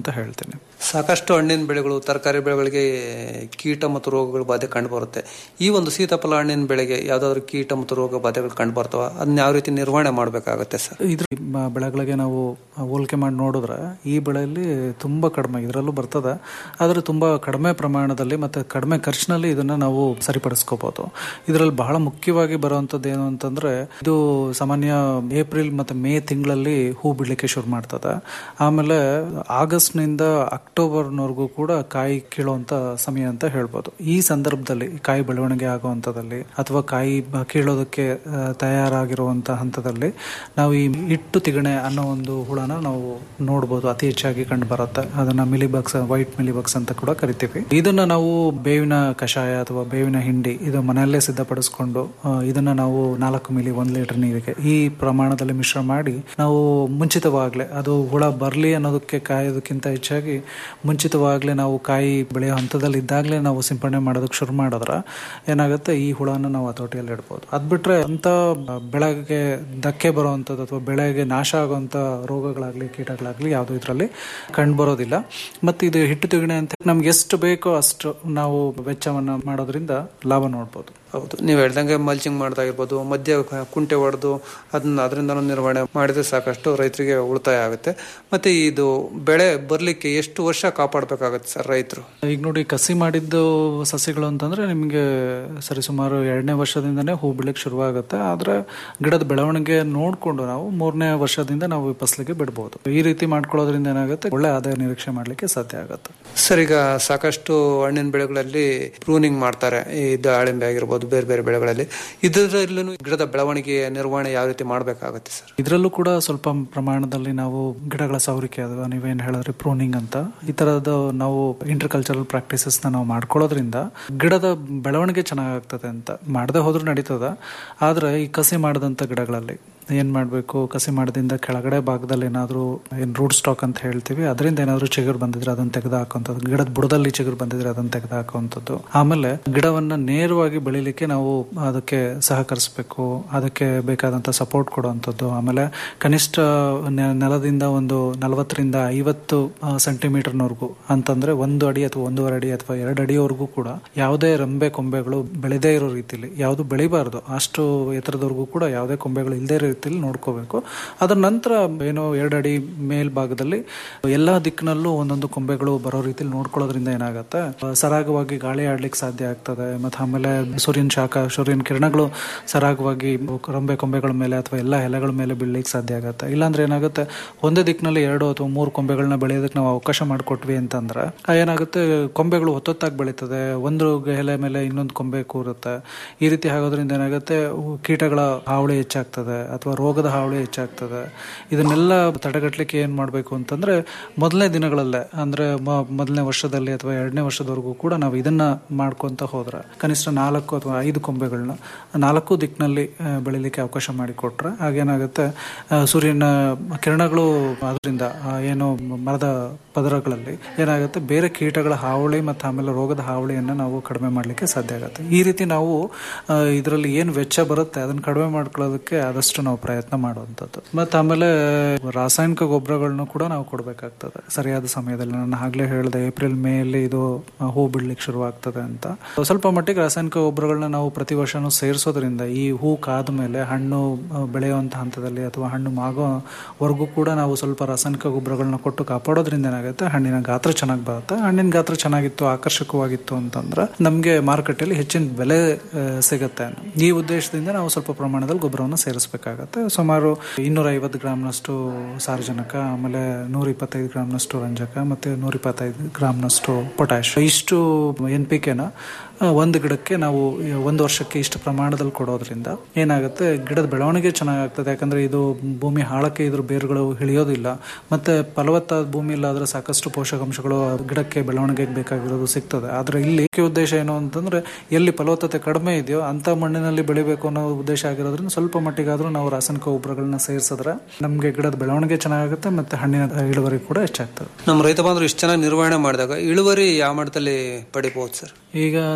ಅಂತ ಹೇಳ್ತೀನಿ ಸಾಕಷ್ಟು ಹಣ್ಣಿನ ಬೆಳೆಗಳು ತರಕಾರಿ ಬೆಳೆಗಳಿಗೆ ಕೀಟ ಮತ್ತು ರೋಗಗಳ ಬಾಧೆ ಕಂಡು ಬರುತ್ತೆ ಈ ಒಂದು ಸೀತಾಫಲ ಹಣ್ಣಿನ ಬೆಳೆಗೆ ಯಾವ್ದಾದ್ರು ಕೀಟ ಮತ್ತು ರೋಗ ಬಾಧೆಗಳು ಕಂಡು ಬರ್ತಾವ ಅದನ್ನ ಯಾವ ರೀತಿ ನಿರ್ವಹಣೆ ಮಾಡಬೇಕಾಗುತ್ತೆ ಸರ್ ಇದ್ರ ಮ- ಬೆಳೆಗಳಿಗೆ ನಾವು ಹೋಲಿಕೆ ಮಾಡಿ ನೋಡಿದ್ರೆ ಈ ಬೆಳೆಯಲ್ಲಿ ತುಂಬಾ ಕಡಿಮೆ ಇದರಲ್ಲೂ ಬರ್ತದೆ ಆದರೆ ತುಂಬಾ ಕಡಿಮೆ ಪ್ರಮಾಣದಲ್ಲಿ ಮತ್ತೆ ಕಡಿಮೆ ಖರ್ಚಿನಲ್ಲಿ ಇದನ್ನ ನಾವು ಸರಿಪಡಿಸ್ಕೋಬಹುದು ಇದರಲ್ಲಿ ಬಹಳ ಮುಖ್ಯವಾಗಿ ಬರುವಂತದ್ದು ಏನು ಅಂತಂದ್ರೆ ಇದು ಸಾಮಾನ್ಯ ಏಪ್ರಿಲ್ ಮತ್ತೆ ಮೇ ತಿಂಗಳಲ್ಲಿ ಹೂ ಬಿಡ್ಲಿಕ್ಕೆ ಶುರು ಮಾಡ್ತದೆ ಆಮೇಲೆ ಆಗಸ್ಟ್ ನಿಂದ ಅಕ್ಟೋಬರ್ನವರೆಗೂ ಕೂಡ ಕಾಯಿ ಕೀಳುವಂತ ಸಮಯ ಅಂತ ಹೇಳ್ಬೋದು ಈ ಸಂದರ್ಭದಲ್ಲಿ ಕಾಯಿ ಬೆಳವಣಿಗೆ ಆಗುವಂತದಲ್ಲಿ ಅಥವಾ ಕಾಯಿ ಬ- ಕೀಳೋದಕ್ಕೆ ಆ, ತಯಾರಾಗಿರುವಂತ ಹಂತದಲ್ಲಿ ನಾವು ಈ ಇಟ್ಟು ತಿಗಣೆ ಅನ್ನೋ ಒಂದು ಹುಳನ ನಾವು ನೋಡ್ಬೋದು ಅತಿ ಹೆಚ್ಚಾಗಿ ಕಂಡು ಬರುತ್ತೆ ಅದನ್ನ ಮಿಲಿಬಗ್ಸ್ ವೈಟ್ ಮಿಲಿಬಗ್ಸ್ ಅಂತ ಕೂಡ ಕರಿತೀವಿ ಇದನ್ನ ನಾವು ಬೇವಿನ ಕಷಾಯ ಅಥವಾ ಬೇವಿನ ಹಿಂಡಿ ಇದು ಮನೆಯಲ್ಲೇ ಸಿದ್ಧಪಡಿಸ್ಕೊಂಡು ಆ, ಇದನ್ನ ನಾವು ನಾಲ್ಕು ಮಿಲಿ ಒಂದ್ ಲೀಟರ್ ನೀರಿಗೆ ಈ ಪ್ರಮಾಣದಲ್ಲಿ ಮಿಶ್ರ ಮಾಡಿ ನಾವು ಮುಂಚಿತವಾಗ್ಲೇ ಅದು ಹುಳ ಬರ್ಲಿ ಅನ್ನೋದಕ್ಕೆ ಕಾಯೋದಕ್ಕಿಂತ ಹೆಚ್ಚಾಗಿ ಮುಂಚಿತವಾಗ್ಲೇ ನಾವು ಕಾಯಿ ಬೆಳೆಯೋ ಹಂತದಲ್ಲಿ ಇದ್ದಾಗಲೇ ನಾವು ಸಿಂಪಡಣೆ ಮಾಡೋದಕ್ಕೆ ಶುರು ಮಾಡಿದ್ರೆ ಏನಾಗುತ್ತೆ ಈ ಹುಳನ ನಾವು ಹತೋಟಿಯಲ್ಲಿ ಇಡ್ಬೋದು ಅದ್ ಬಿಟ್ರೆ ಅಂತ ಬೆಳೆಗೆ ಧಕ್ಕೆ ಬರುವಂಥದ್ದು ಅಥವಾ ಬೆಳೆಗೆ ನಾಶ ಆಗುವಂತ ರೋಗಗಳಾಗ್ಲಿ ಕೀಟಗಳಾಗ್ಲಿ ಯಾವುದು ಇದರಲ್ಲಿ ಕಂಡು ಬರೋದಿಲ್ಲ ಮತ್ತೆ ಇದು ಹಿಟ್ಟು ತಿಗಣೆ ಅಂತ ನಮ್ಗೆ ಎಷ್ಟು ಬೇಕೋ ಅಷ್ಟು ನಾವು ವೆಚ್ಚವನ್ನ ಮಾಡೋದ್ರಿಂದ ಲಾಭ ನೋಡ್ಬೋದು ಹೌದು ನೀವು ಹೇಳ್ದಂಗೆ ಮಲ್ಚಿಂಗ್ ಮಾಡ್ದಾಗಿರ್ಬೋದು ಮಧ್ಯ ಕುಂಟೆ ಹೊಡೆದು ಅದನ್ನ ಅದರಿಂದ ನಿರ್ವಹಣೆ ಮಾಡಿದ್ರೆ ಸಾಕಷ್ಟು ರೈತರಿಗೆ ಉಳಿತಾಯ ಆಗುತ್ತೆ ಮತ್ತೆ ಇದು ಬೆಳೆ ಬರ್ಲಿಕ್ಕೆ ಎಷ್ಟು ವರ್ಷ ಕಾಪಾಡಬೇಕಾಗುತ್ತೆ ಸರ್ ರೈತರು ಈಗ ನೋಡಿ ಕಸಿ ಮಾಡಿದ್ದು ಸಸ್ಯಗಳು ಅಂತಂದ್ರೆ ನಿಮಗೆ ಸರಿಸುಮಾರು ಎರಡನೇ ವರ್ಷದಿಂದನೇ ಹೂ ಬಿಡ್ಲಿಕ್ಕೆ ಶುರುವಾಗುತ್ತೆ ಆದ್ರೆ ಗಿಡದ ಬೆಳವಣಿಗೆ ನೋಡ್ಕೊಂಡು ನಾವು ಮೂರನೇ ವರ್ಷದಿಂದ ನಾವು ಈ ಫಸಲಿಗೆ ಬಿಡ್ಬೋದು ಈ ರೀತಿ ಮಾಡ್ಕೊಳ್ಳೋದ್ರಿಂದ ಏನಾಗುತ್ತೆ ಒಳ್ಳೆ ಆದಾಯ ನಿರೀಕ್ಷೆ ಮಾಡ್ಲಿಕ್ಕೆ ಸಾಧ್ಯ ಆಗುತ್ತೆ ಸರ್ ಈಗ ಸಾಕಷ್ಟು ಹಣ್ಣಿನ ಬೆಳೆಗಳಲ್ಲಿ ಪ್ರೂನಿಂಗ್ ಮಾಡ್ತಾರೆ ಈ ದಾಳಿಂಬೆ ಆಗಿರ್ಬೋದು ಬೇರೆ ಬೇರೆ ಬೆಳೆಗಳಲ್ಲಿ ಇದರಲ್ಲೂ ಗಿಡದ ಬೆಳವಣಿಗೆ ನಿರ್ವಹಣೆ ಯಾವ ರೀತಿ ಮಾಡಬೇಕಾಗುತ್ತೆ ಸರ್ ಇದರಲ್ಲೂ ಕೂಡ ಸ್ವಲ್ಪ ಪ್ರಮಾಣದಲ್ಲಿ ನಾವು ಗಿಡಗಳ ಸವರಿಕೆ ಅಥವಾ ನೀವೇನ್ ಹೇಳಿದ್ರಿ ಪ್ರೂನಿಂಗ್ ಅಂತ ಈ ತರದ ನಾವು ಇಂಟರ್ ಕಲ್ಚರಲ್ ಪ್ರಾಕ್ಟೀಸಸ್ ನಾವು ಮಾಡ್ಕೊಳ್ಳೋದ್ರಿಂದ ಗಿಡದ ಬೆಳವಣಿಗೆ ಚೆನ್ನಾಗಾಗ್ತದೆ ಅಂತ ಮಾಡದೆ ಹೋದ್ರೂ ನಡೀತದ ಆದ್ರೆ ಈ ಕಸಿ ಮಾಡದಂತ ಗಿಡಗಳಲ್ಲಿ ಏನ್ ಮಾಡ್ಬೇಕು ಕಸಿ ಮಾಡದಿಂದ ಕೆಳಗಡೆ ಭಾಗದಲ್ಲಿ ಏನಾದ್ರು ಏನ್ ರೂಟ್ ಸ್ಟಾಕ್ ಅಂತ ಹೇಳ್ತೀವಿ ಅದರಿಂದ ಏನಾದ್ರು ಚಿಗುರು ಬಂದಿದ್ರೆ ಅದನ್ನ ತೆಗೆದು ಹಾಕುವಂಥದ್ದು ಗಿಡದ ಬುಡದಲ್ಲಿ ಚಿಗುರು ಬಂದಿದ್ರೆ ಅದನ್ನ ತೆಗೆದು ಹಾಕುವಂಥದ್ದು ಆಮೇಲೆ ಗಿಡವನ್ನ ನೇರವಾಗಿ ಬೆಳಿಲಿಕ್ಕೆ ನಾವು ಅದಕ್ಕೆ ಸಹಕರಿಸಬೇಕು ಅದಕ್ಕೆ ಬೇಕಾದಂತ ಸಪೋರ್ಟ್ ಕೊಡುವಂಥದ್ದು ಆಮೇಲೆ ಕನಿಷ್ಠ ನೆ- ನೆಲದಿಂದ ಒಂದು ನಲವತ್ತರಿಂದ ಐವತ್ತು ಸೆಂಟಿಮೀಟರ್ನವರೆಗೂ ಅಂತಂದ್ರೆ ಒಂದು ಅಡಿ ಅಥವಾ ಒಂದೂವರೆ ಅಡಿ ಅಥವಾ ಎರಡು ಅಡಿವರೆಗೂ ಕೂಡ ಯಾವುದೇ ರೆಂಬೆ ಕೊಂಬೆಗಳು ಬೆಳೆದೇ ಇರೋ ರೀತಿಲಿ ಯಾವುದು ಬೆಳಿಬಾರ್ದು ಅಷ್ಟು ಎತ್ತರದವರೆಗೂ ಕೂಡ ಯಾವುದೇ ಕೊಂಬೆಗಳು ಇಲ್ಲದೇ ಇರೋ ರೀತಿಲಿ ನೋಡ್ಕೋಬೇಕು ಅದರ ನಂತರ ಏನೋ ಎರಡು ಅಡಿ ಮೇಲ್ಭಾಗದಲ್ಲಿ ಎಲ್ಲಾ ದಿಕ್ಕಿನಲ್ಲೂ ಒಂದೊಂದು ಕೊಂಬೆಗಳು ಬರೋ ರೀತಿಲಿ ನೋಡ್ಕೊಳ್ಳೋದ್ರಿಂದ ಏನಾಗುತ್ತೆ ಆ, ಸರಾಗವಾಗಿ ಗಾಳಿ ಆಡ್ಲಿಕ್ಕೆ ಸಾಧ್ಯ ಆಗ್ತದೆ ಮತ್ತೆ ಆಮೇಲೆ ಸೂರ್ಯನ ಶಾಖ ಸೂರ್ಯನ ಕಿರಣಗಳು ಸರಾಗವಾಗಿ ರೆಂಬೆ ಕೊಂಬೆಗಳ ಮೇಲೆ ಅಥವಾ ಎಲ್ಲ ಎಲೆಗಳ ಮೇಲೆ ಬೀಳ್ಲಿಕ್ಕೆ ಸಾಧ್ಯ ಆಗುತ್ತೆ ಇಲ್ಲಾಂದ್ರೆ ಏನಾಗುತ್ತೆ ಒಂದೇ ದಿಕ್ಕಿನಲ್ಲಿ ಎರಡು ಅಥವಾ ಮೂರು ಕೊಂಬೆಗಳನ್ನ ಬೆಳೆಯೋದಕ್ಕೆ ನಾವು ಅವಕಾಶ ಮಾಡಿಕೊಟ್ವಿ ಅಂತಂದ್ರೆ ಆ ಏನಾಗುತ್ತೆ ಕೊಂಬೆಗಳು ಹೊತ್ತೊತ್ತಾಗಿ ಬೆಳೀತದೆ ಒಂದು ಎಲೆ ಮೇಲೆ ಇನ್ನೊಂದು ಕೊಂಬೆ ಕೂರುತ್ತೆ ಈ ರೀತಿ ಆಗೋದ್ರಿಂದ ಏನಾಗುತ್ತೆ ಉ- ಕೀಟಗಳ ಹಾವಳಿ ಹೆಚ್ಚಾಗ್ತದೆ ಅಥವಾ ರೋಗದ ಹಾವಳಿ ಹೆಚ್ಚಾಗ್ತದೆ ಇದನ್ನೆಲ್ಲ ತಡೆಗಟ್ಟಲಿಕ್ಕೆ ಏನ್ ಮಾಡಬೇಕು ಅಂತಂದ್ರೆ ಮೊದಲನೇ ದಿನಗಳಲ್ಲೇ ಅಂದ್ರೆ ಮ- ಮೊದಲನೇ ವರ್ಷದಲ್ಲಿ ಅಥವಾ ಎರಡನೇ ವರ್ಷದವರೆಗೂ ಕೂಡ ನಾವು ಇದನ್ನ ಮಾಡ್ಕೊಂತ ಹೋದ್ರೆ ಕನಿಷ್ಠ ನಾಲ್ಕು ಅಥವಾ ಐದು ಕೊಂಬೆಗಳನ್ನ ನಾಲ್ಕು ದಿಕ್ಕಿನಲ್ಲಿ ಆ, ಬೆಳಿಲಿಕ್ಕೆ ಅವಕಾಶ ಮಾಡಿಕೊಟ್ರೆ ಆಗೇನಾಗುತ್ತೆ ಆ, ಸೂರ್ಯನ ಕಿರಣಗಳು ಅದರಿಂದ ಆ, ಏನು ಮರದ ಪದರಗಳಲ್ಲಿ ಏನಾಗುತ್ತೆ ಬೇರೆ ಕೀಟಗಳ ಹಾವಳಿ ಮತ್ತು ಆಮೇಲೆ ರೋಗದ ಹಾವಳಿಯನ್ನ ನಾವು ಕಡಿಮೆ ಮಾಡಲಿಕ್ಕೆ ಸಾಧ್ಯ ಆಗುತ್ತೆ ಈ ರೀತಿ ನಾವು ಇದರಲ್ಲಿ ಏನು ವೆಚ್ಚ ಬರುತ್ತೆ ಅದನ್ನ ಕಡಿಮೆ ಮಾಡ್ಕೊಳ್ಳೋದಕ್ಕೆ ಆದಷ್ಟು ನಾವು ಪ್ರಯತ್ನ ಮಾಡುವಂಥದ್ದು ಮತ್ತು ಆಮೇಲೆ ರಾಸಾಯನಿಕ ಗೊಬ್ಬರಗಳನ್ನು ಕೂಡ ನಾವು ಕೊಡಬೇಕಾಗ್ತದೆ ಸರಿಯಾದ ಸಮಯದಲ್ಲಿ ನಾನು ಆಗ್ಲೇ ಹೇಳಿದೆ ಏಪ್ರಿಲ್ ಮೇಯಲ್ಲಿ ಇದು ಆ, ಹೂ ಬಿಡ್ಲಿಕ್ಕೆ ಶುರುವಾಗ್ತದೆ ಅಂತ ಸ್ವಲ್ಪ ಮಟ್ಟಿಗೆ ರಾಸಾಯನಿಕ ಗೊಬ್ಬರಗಳನ್ನ ನಾವು ಪ್ರತಿ ವರ್ಷನೂ ಸೇರಿಸೋದ್ರಿಂದ ಈ ಹೂ ಕಾದ ಮೇಲೆ ಹಣ್ಣು ಆ, ಬೆಳೆಯುವಂತ ಹಂತದಲ್ಲಿ ಅಥವಾ ಹಣ್ಣು ಮಾಗೋವರೆಗೂ ಕೂಡ ನಾವು ಸ್ವಲ್ಪ ರಾಸಾಯನಿಕ ಗೊಬ್ಬರಗಳನ್ನ ಕೊಟ್ಟು ಕಾಪಾಡೋದ್ರಿಂದ ಏನಾಗುತ್ತೆ ಹಣ್ಣಿನ ಗಾತ್ರ ಚೆನ್ನಾಗಿ ಬರುತ್ತೆ ಹಣ್ಣಿನ ಗಾತ್ರ ಚೆನ್ನಾಗಿತ್ತು ಆಕರ್ಷಕವಾಗಿತ್ತು ಅಂತಂದ್ರೆ ನಮಗೆ ಮಾರುಕಟ್ಟೆಯಲ್ಲಿ ಹೆಚ್ಚಿನ ಬೆಲೆ ಆ, ಸಿಗುತ್ತೆ ಈ ಉದ್ದೇಶದಿಂದ ನಾವು ಸ್ವಲ್ಪ ಪ್ರಮಾಣದಲ್ಲಿ ಗೊಬ್ಬರವನ್ನು ಸೇರಿಸಬೇಕಾಗತ್ತೆ ಸುಮಾರು ಇನ್ನೂರ ಐವತ್ತು ಗ್ರಾಮ್ನಷ್ಟು ಸಾರಜನಕ ಆಮೇಲೆ ನೂರ ಇಪ್ಪತ್ತೈದು ಗ್ರಾಮ್ನಷ್ಟು ರಂಜಕ ಮತ್ತೆ ನೂರ ಇಪ್ಪತ್ತೈದು ಗ್ರಾಮ್ನಷ್ಟು ಪೊಟ್ಯಾಶ್ ಇಷ್ಟು ಎನ್ ಪಿ ಕೆನ ಒಂದು ಗಿಡಕ್ಕೆ ನಾವು ಒಂದು ವರ್ಷಕ್ಕೆ ಇಷ್ಟು ಪ್ರಮಾಣದಲ್ಲಿ ಕೊಡೋದ್ರಿಂದ ಏನಾಗುತ್ತೆ ಗಿಡದ ಬೆಳವಣಿಗೆ ಚೆನ್ನಾಗಾಗ್ತದೆ ಯಾಕಂದ್ರೆ ಇದು ಭೂಮಿ ಹಾಳಕ್ಕೆ ಇದ್ರ ಬೇರುಗಳು ಇಳಿಯೋದಿಲ್ಲ ಮತ್ತೆ ಫಲವತ್ತಾದ ಭೂಮಿ ಇಲ್ಲಾದ್ರೆ ಸಾಕಷ್ಟು ಪೋಷಕಾಂಶಗಳು ಗಿಡಕ್ಕೆ ಬೆಳವಣಿಗೆಗೆ ಬೇಕಾಗಿರೋದು ಸಿಗ್ತದೆ ಆದ್ರೆ ಇಲ್ಲಿ ಮುಖ್ಯ ಉದ್ದೇಶ ಏನು ಅಂತಂದ್ರೆ ಎಲ್ಲಿ ಫಲವತ್ತತೆ ಕಡಿಮೆ ಇದೆಯೋ ಅಂತ ಮಣ್ಣಿನಲ್ಲಿ ಬೆಳಿಬೇಕು ಅನ್ನೋ ಉದ್ದೇಶ ಆಗಿರೋದ್ರಿಂದ ಸ್ವಲ್ಪ ಮಟ್ಟಿಗಾದ್ರೂ ನಾವು ರಾಸಾಯನಿಕ ಗೊಬ್ಬರಗಳನ್ನ ಸೇರಿಸಿದ್ರೆ ನಮಗೆ ಗಿಡದ ಬೆಳವಣಿಗೆ ಚೆನ್ನಾಗುತ್ತೆ ಮತ್ತೆ ಹಣ್ಣಿನ ಇಳುವರಿ ಕೂಡ ಹೆಚ್ಚಾಗ್ತದೆ ನಮ್ಮ ರೈತ ಬಾಂಧವರು ಇಷ್ಟು ಚೆನ್ನಾಗಿ ನಿರ್ವಹಣೆ ಮಾಡಿದಾಗ ಇಳುವರಿ ಯಾವ ಮಟ್ಟದಲ್ಲಿ ಪಡಿಬಹುದು ಸರ್ ಈಗ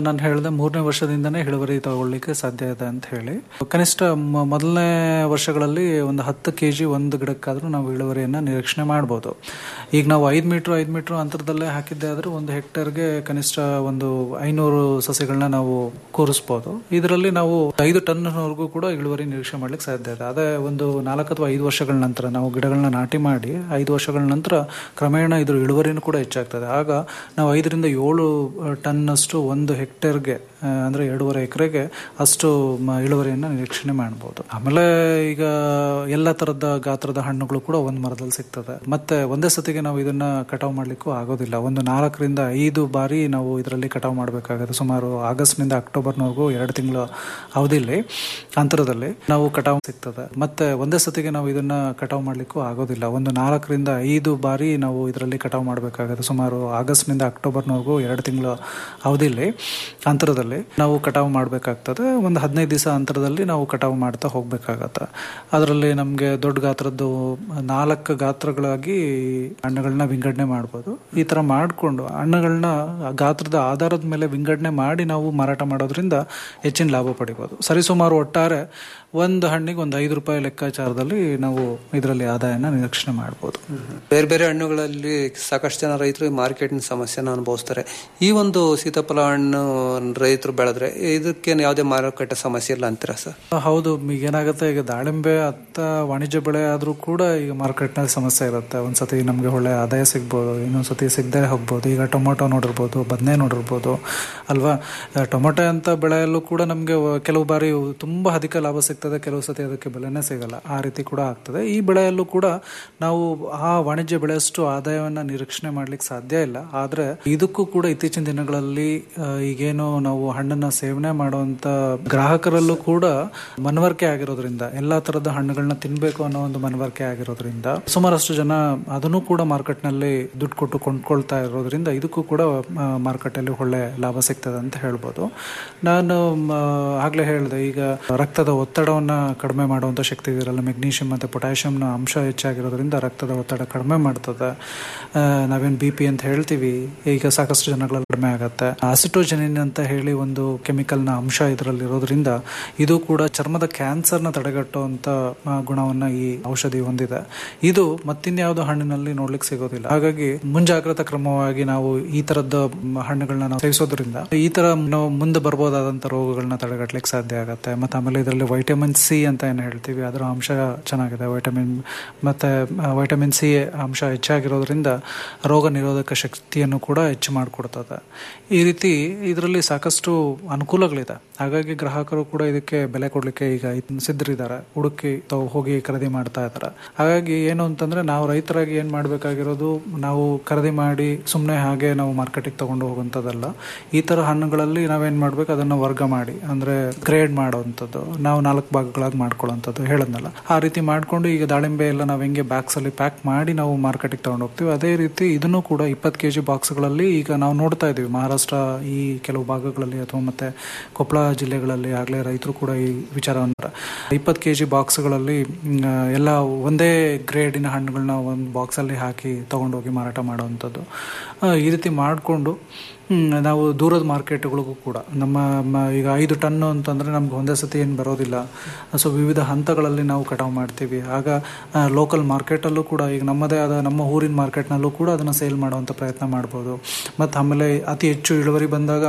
ನಾನು ಹೇಳಿದೆ ಮೂರನೇ ವರ್ಷದಿಂದನೇ ಇಳುವರಿ ತಗೊಳ್ಳಿಕ್ಕೆ ಸಾಧ್ಯ ಇದೆ ಅಂತ ಹೇಳಿ ಕನಿಷ್ಠ ಮ- ಮೊದಲನೇ ವರ್ಷಗಳಲ್ಲಿ ಒಂದು ಹತ್ತು ಕೆ ಜಿ ಒಂದು ಗಿಡಕ್ಕಾದ್ರೂ ನಾವು ಇಳುವರಿಯನ್ನ ನಿರೀಕ್ಷಣೆ ಮಾಡ್ಬೋದು ಈಗ ನಾವು ಐದು ಮೀಟ್ರ್ ಐದು ಮೀಟ್ರ್ ಅಂತರದಲ್ಲೇ ಹಾಕಿದ್ದೆ ಆದ್ರೆ ಒಂದು ಹೆಕ್ಟೇರ್ಗೆ ಕನಿಷ್ಠ ಒಂದು ಐನೂರು ಸಸಿಗಳನ್ನ ನಾವು ಕೂರಿಸ್ಬೋದು ಇದರಲ್ಲಿ ನಾವು ಐದು ಟನ್ವರೆಗೂ ಕೂಡ ಇಳುವರಿ ನಿರೀಕ್ಷೆ ಮಾಡ್ಲಿಕ್ಕೆ ಸಾಧ್ಯ ಇದೆ ಅದೇ ಒಂದು ನಾಲ್ಕು ಅಥವಾ ಐದು ವರ್ಷಗಳ ನಂತರ ನಾವು ಗಿಡಗಳನ್ನ ನಾಟಿ ಮಾಡಿ ಐದು ವರ್ಷಗಳ ನಂತರ ಕ್ರಮೇಣ ಇದ್ರ ಇಳುವರಿನೂ ಕೂಡ ಹೆಚ್ಚಾಗ್ತದೆ ಆಗ ನಾವು ಐದರಿಂದ ಏಳು ಟನ್ನಷ್ಟು ಒಂದು ಹೆಕ್ಟೇರ್ಗೆ ಆ, ಅಂದ್ರೆ ಎರಡೂವರೆ ಎಕರೆಗೆ ಅಷ್ಟು ಮ- ಇಳುವರಿಯನ್ನ ನಿರೀಕ್ಷಣೆ ಮಾಡ್ಬೋದು ಆಮೇಲೆ ಈಗ ಎಲ್ಲ ತರದ ಗಾತ್ರದ ಹಣ್ಣುಗಳು ಕೂಡ ಒಂದು ಮರದಲ್ಲಿ ಸಿಗ್ತದೆ ಮತ್ತೆ ಒಂದೇ ಸತಿಗೆ ನಾವು ಇದನ್ನ ಕಟಾವು ಮಾಡ್ಲಿಕ್ಕೂ ಆಗೋದಿಲ್ಲ ಒಂದು ನಾಲ್ಕರಿಂದ ಐದು ಬಾರಿ ನಾವು ಇದರಲ್ಲಿ ಕಟಾವು ಮಾಡಬೇಕಾಗುತ್ತೆ ಸುಮಾರು ಆಗಸ್ಟ್ನಿಂದ ಅಕ್ಟೋಬರ್ನವರೆಗೂ ಎರಡು ತಿಂಗಳ ಅವಧಿಯಲ್ಲಿ ಅಂತರದಲ್ಲಿ ನಾವು ಕಟಾವು ಸಿಗ್ತದೆ ಮತ್ತೆ ಒಂದೇ ಸತಿಗೆ ನಾವು ಇದನ್ನ ಕಟಾವು ಮಾಡ್ಲಿಕ್ಕೂ ಆಗೋದಿಲ್ಲ ಒಂದು ನಾಲ್ಕರಿಂದ ಐದು ಬಾರಿ ನಾವು ಇದರಲ್ಲಿ ಕಟಾವು ಮಾಡಬೇಕಾಗುತ್ತೆ ಸುಮಾರು ಆಗಸ್ಟ್ನಿಂದ ಅಕ್ಟೋಬರ್ನವರೆಗೂ ಎರಡು ತಿಂಗಳ ಅವಧಿಯಲ್ಲಿ ಅಂತರದಲ್ಲಿ ನಾವು ಕಟಾವು ಮಾಡಬೇಕಾಗ್ತದೆ ಒಂದು ಹದಿನೈದು ದಿವಸ ಅಂತರದಲ್ಲಿ ನಾವು ಕಟಾವು ಮಾಡ್ತಾ ಹೋಗ್ಬೇಕಾಗತ್ತೆ ಅದರಲ್ಲಿ ನಮಗೆ ದೊಡ್ಡ ಗಾತ್ರದ್ದು ನಾಲ್ಕು ಗಾತ್ರಗಳಾಗಿ ಹಣ್ಣುಗಳನ್ನ ವಿಂಗಡಣೆ ಮಾಡ್ಬೋದು ಈ ತರ ಮಾಡಿಕೊಂಡು ಹಣ್ಣುಗಳನ್ನ ಗಾತ್ರದ ಆಧಾರದ ಮೇಲೆ ವಿಂಗಡಣೆ ಮಾಡಿ ನಾವು ಮಾರಾಟ ಮಾಡೋದ್ರಿಂದ ಹೆಚ್ಚಿನ ಲಾಭ ಪಡಿಬೋದು ಸರಿಸುಮಾರು ಒಟ್ಟಾರೆ ಒಂದು ಹಣ್ಣಿಗೆ ಒಂದು ಐದು ರೂಪಾಯಿ ಲೆಕ್ಕಾಚಾರದಲ್ಲಿ ನಾವು ಇದರಲ್ಲಿ ಆದಾಯನ ನಿರೀಕ್ಷಣೆ ಮಾಡ್ಬೋದು ಬೇರೆ ಬೇರೆ ಹಣ್ಣುಗಳಲ್ಲಿ ಸಾಕಷ್ಟು ಜನ ರೈತರು ಮಾರ್ಕೆಟಿನ ಸಮಸ್ಯೆನ ಅನುಭವಿಸ್ತಾರೆ ಈ ಒಂದು ಸೀತಾಫಲ ಹಣ್ಣು ರೈತರು ಬೆಳೆದ್ರೆ ಇದಕ್ಕೇನು ಯಾವುದೇ ಮಾರುಕಟ್ಟೆ ಸಮಸ್ಯೆ ಇಲ್ಲ ಅಂತೀರಾ ಸರ್ ಹೌದು ಈಗ ಏನಾಗುತ್ತೆ ಈಗ ದಾಳಿಂಬೆ ಅತ್ತ ವಾಣಿಜ್ಯ ಬೆಳೆ ಆದ್ರೂ ಕೂಡ ಈಗ ಮಾರ್ಕೆಟ್ನಲ್ಲಿ ಸಮಸ್ಯೆ ಇರುತ್ತೆ ಒಂದ್ಸತಿ ನಮಗೆ ಒಳ್ಳೆ ಆದಾಯ ಸಿಗ್ಬೋದು ಇನ್ನೊಂದ್ಸತಿ ಸಿಗದೆ ಹೋಗ್ಬೋದು ಈಗ ಟೊಮೊಟೊ ನೋಡಿರ್ಬೋದು ಬದನೆ ನೋಡಿರ್ಬೋದು ಅಲ್ವಾ ಆ, ಟೊಮೊಟೊ ಅಂತ ಬೆಳೆಯಲ್ಲೂ ಕೂಡ ನಮಗೆ ಕೆಲವು ಬಾರಿ ತುಂಬಾ ಅಧಿಕ ಲಾಭ ಸಿಗ್ತದೆ ಕೆಲವು ಸತಿ ಅದಕ್ಕೆ ಬೆಲೆನೇ ಸಿಗಲ್ಲ ಆ ರೀತಿ ಕೂಡ ಆಗ್ತದೆ ಈ ಬೆಳೆಯಲ್ಲೂ ಕೂಡ ನಾವು ಆ ವಾಣಿಜ್ಯ ಬೆಳೆಯಷ್ಟು ಆದಾಯವನ್ನ ನಿರೀಕ್ಷಣೆ ಮಾಡ್ಲಿಕ್ಕೆ ಸಾಧ್ಯ ಇಲ್ಲ ಆದ್ರೆ ಇದಕ್ಕೂ ಕೂಡ ಇತ್ತೀಚಿನ ದಿನಗಳಲ್ಲಿ ಆ, ಈಗೇನು ನಾವು ಹಣ್ಣನ್ನ ಸೇವನೆ ಮಾಡುವಂತ ಗ್ರಾಹಕರಲ್ಲೂ ಕೂಡ ಮನವರಿಕೆ ಆಗಿರೋದ್ರಿಂದ ಎಲ್ಲಾ ತರದ ಹಣ್ಣುಗಳನ್ನ ತಿನ್ಬೇಕು ಅನ್ನೋ ಒಂದು ಮನವರಿಕೆ ಆಗಿರೋದ್ರಿಂದ ಸುಮಾರಷ್ಟು ಜನ ಅದನ್ನು ಕೂಡ ಮಾರ್ಕೆಟ್ ನಲ್ಲಿ ದುಡ್ಡು ಕೊಟ್ಟು ಕೊಂಡ್ಕೊಳ್ತಾ ಇರೋದ್ರಿಂದ ಇದಕ್ಕೂ ಕೂಡ ಮಾರ್ಕೆಟ್ ಅಲ್ಲಿ ಒಳ್ಳೆ ಲಾಭ ಸಿಗ್ತದೆ ಅಂತ ಹೇಳ್ಬೋದು ನಾನು ಮ, ಆಗ್ಲೇ ಹೇಳಿದೆ ಈಗ ರಕ್ತದ ಒತ್ತಡವನ್ನ ಕಡಿಮೆ ಮಾಡುವಂತ ಶಕ್ತಿ ಇದರಲ್ಲಿ ಮೆಗ್ನೀಷಿಯಂ ಮತ್ತೆ ಪೊಟ್ಯಾಷಿಯಂನ ಅಂಶ ಹೆಚ್ಚಾಗಿರೋದ್ರಿಂದ ರಕ್ತದ ಒತ್ತಡ ಕಡಿಮೆ ಮಾಡ್ತದೆ ಆ, ನಾವೇನ್ ಬಿ ಪಿ ಅಂತ ಹೇಳ್ತೀವಿ ಈಗ ಸಾಕಷ್ಟು ಜನಗಳಲ್ಲಿ ಕಡಿಮೆ ಆಗತ್ತೆ ಅಸಿಟೋಜೆನಿನ್ ಅಂತ ಹೇಳಿ ಒಂದು ಕೆಮಿಕಲ್ ನ ಅಂಶ ಇದರಲ್ಲಿ ಇರೋದ್ರಿಂದ ಇದು ಕೂಡ ಚರ್ಮದ ಕ್ಯಾನ್ಸರ್ ನ ತಡೆಗಟ್ಟುವಂತ ಆ, ಗುಣವನ್ನ ಈ ಔಷಧಿ ಹೊಂದಿದೆ ಇದು ಮತ್ತಿನ್ಯಾವುದೋ ಹಣ್ಣಿನಲ್ಲಿ ನೋಡ್ಲಿಕ್ಕೆ ಸಿಗೋದಿಲ್ಲ ಹಾಗಾಗಿ ಮುಂಜಾಗ್ರತಾ ಕ್ರಮವಾಗಿ ನಾವು ಈ ತರದ ಮ್, ಹಣ್ಣುಗಳನ್ನ ನಾವು ಸೇವಿಸೋದ್ರಿಂದ ಈ ತರ ನಾವು ಮುಂದೆ ಬರ್ಬೋದಾದಂತ ರೋಗಗಳನ್ನ ತಡೆಗಟ್ಟಲಿಕ್ಕೆ ಸಾಧ್ಯ ಆಗುತ್ತೆ ಮತ್ತೆ ಆಮೇಲೆ ಇದರಲ್ಲಿ ವೈಟಮಿನ್ ಸಿ ಅಂತ ಏನು ಹೇಳ್ತೀವಿ ಅದರ ಅಂಶ ಚೆನ್ನಾಗಿದೆ ವೈಟಮಿನ್ ಮತ್ತೆ ವೈಟಮಿನ್ ಸಿ ಅಂಶ ಹೆಚ್ಚಾಗಿರೋದ್ರಿಂದ ರೋಗ ನಿರೋಧಕ ಶಕ್ತಿಯನ್ನು ಕೂಡ ಹೆಚ್ಚು ಮಾಡಿಕೊಡ್ತದೆ ಈ ರೀತಿ ಇದರಲ್ಲಿ ಸಾಕಷ್ಟು ಅನುಕೂಲಗಳಿದೆ ಹಾಗಾಗಿ ಗ್ರಾಹಕರು ಕೂಡ ಇದಕ್ಕೆ ಬೆಲೆ ಕೊಡ್ಲಿಕ್ಕೆ ಈಗ ಇದ್ನ ಸಿದ್ಧರಿದ್ದಾರೆ ಹುಡುಕಿ ತಾವು ಹೋಗಿ ಖರೀದಿ ಮಾಡ್ತಾ ಇದ್ದಾರೆ ಹಾಗಾಗಿ ಏನು ಅಂತಂದ್ರೆ ನಾವು ರೈತರಾಗಿ ಏನ್ ಮಾಡ್ಬೇಕಾಗಿರೋದು ನಾವು ಖರೀದಿ ಮಾಡಿ ಸುಮ್ಮನೆ ಹಾಗೆ ನಾವು ಮಾರ್ಕೆಟಿಗೆ ತಗೊಂಡು ಹೋಗುವಂಥದ್ದಲ್ಲ ಈ ತರ ಹಣ್ಣುಗಳಲ್ಲಿ ನಾವೇನ್ ಮಾಡ್ಬೇಕು ಅದನ್ನ ವರ್ಗ ಮಾಡಿ ಅಂದ್ರೆ ಗ್ರೇಡ್ ಮಾಡುವಂಥದ್ದು ನಾವು ನಾಲ್ಕು ಭಾಗಗಳಾಗಿ ಮಾಡ್ಕೊಳ್ಳುವಂಥದ್ದು ಹೇಳದ್ನಲ್ಲ ಆ ರೀತಿ ಮಾಡ್ಕೊಂಡು ಈಗ ದಾಳಿಂಬೆ ಎಲ್ಲ ನಾವು ಹೆಂಗೆ ಬ್ಯಾಗ್ಸ್ ಅಲ್ಲಿ ಪ್ಯಾಕ್ ಮಾಡಿ ನಾವು ಮಾರ್ಕೆಟಿಗೆ ತಗೊಂಡು ಹೋಗ್ತೀವಿ ಅದೇ ರೀತಿ ಇದನ್ನು ಕೂಡ ಇಪ್ಪತ್ತು ಕೆಜಿ ಬಾಕ್ಸ್ಗಳಲ್ಲಿ ಈಗ ನಾವು ನೋಡ್ತಾ ಇದೀವಿ ಮಹಾರಾಷ್ಟ್ರ ಈ ಕೆಲವು ಭಾಗಗಳಲ್ಲಿ ಅಥವಾ ಮತ್ತೆ ಕೊಪ್ಪಳ ಜಿಲ್ಲೆಗಳಲ್ಲಿ ಆಗ್ಲೇ ರೈತರು ಕೂಡ ಈ ವಿಚಾರವನ್ನು ಇಪ್ಪತ್ತು ಕೆಜಿ ಬಾಕ್ಸ್ಗಳಲ್ಲಿ ಮ್, ಎಲ್ಲ ಒಂದೇ ಗ್ರೇಡಿನ ಹಣ್ಣುಗಳನ್ನ ಒಂದು ಬಾಕ್ಸಲ್ಲಿ ಹಾಕಿ ತಗೊಂಡೋಗಿ ಮಾರಾಟ ಮಾಡುವಂಥದ್ದು ಆ, ಈ ರೀತಿ ಮಾಡಿಕೊಂಡು ನಾವು ದೂರದ ಮಾರ್ಕೆಟ್ಗಳಿಗೂ ಕೂಡ ನಮ್ಮ ಮ- ಈಗ ಐದು ಟನ್ನು ಅಂತಂದ್ರೆ ನಮ್ಗೆ ಒಂದೇ ಸತಿ ಏನು ಬರೋದಿಲ್ಲ ಸೊ ವಿವಿಧ ಹಂತಗಳಲ್ಲಿ ನಾವು ಕಟಾವು ಮಾಡ್ತೀವಿ ಆಗ ಲೋಕಲ್ ಮಾರ್ಕೆಟಲ್ಲೂ ಕೂಡ ಈಗ ನಮ್ಮದೇ ಆದ ನಮ್ಮ ಊರಿನ ಮಾರ್ಕೆಟ್ನಲ್ಲೂ ಕೂಡ ಅದನ್ನು ಸೇಲ್ ಮಾಡುವಂಥ ಪ್ರಯತ್ನ ಮಾಡ್ಬೋದು ಮತ್ತು ಆಮೇಲೆ ಅತಿ ಹೆಚ್ಚು ಇಳುವರಿ ಬಂದಾಗ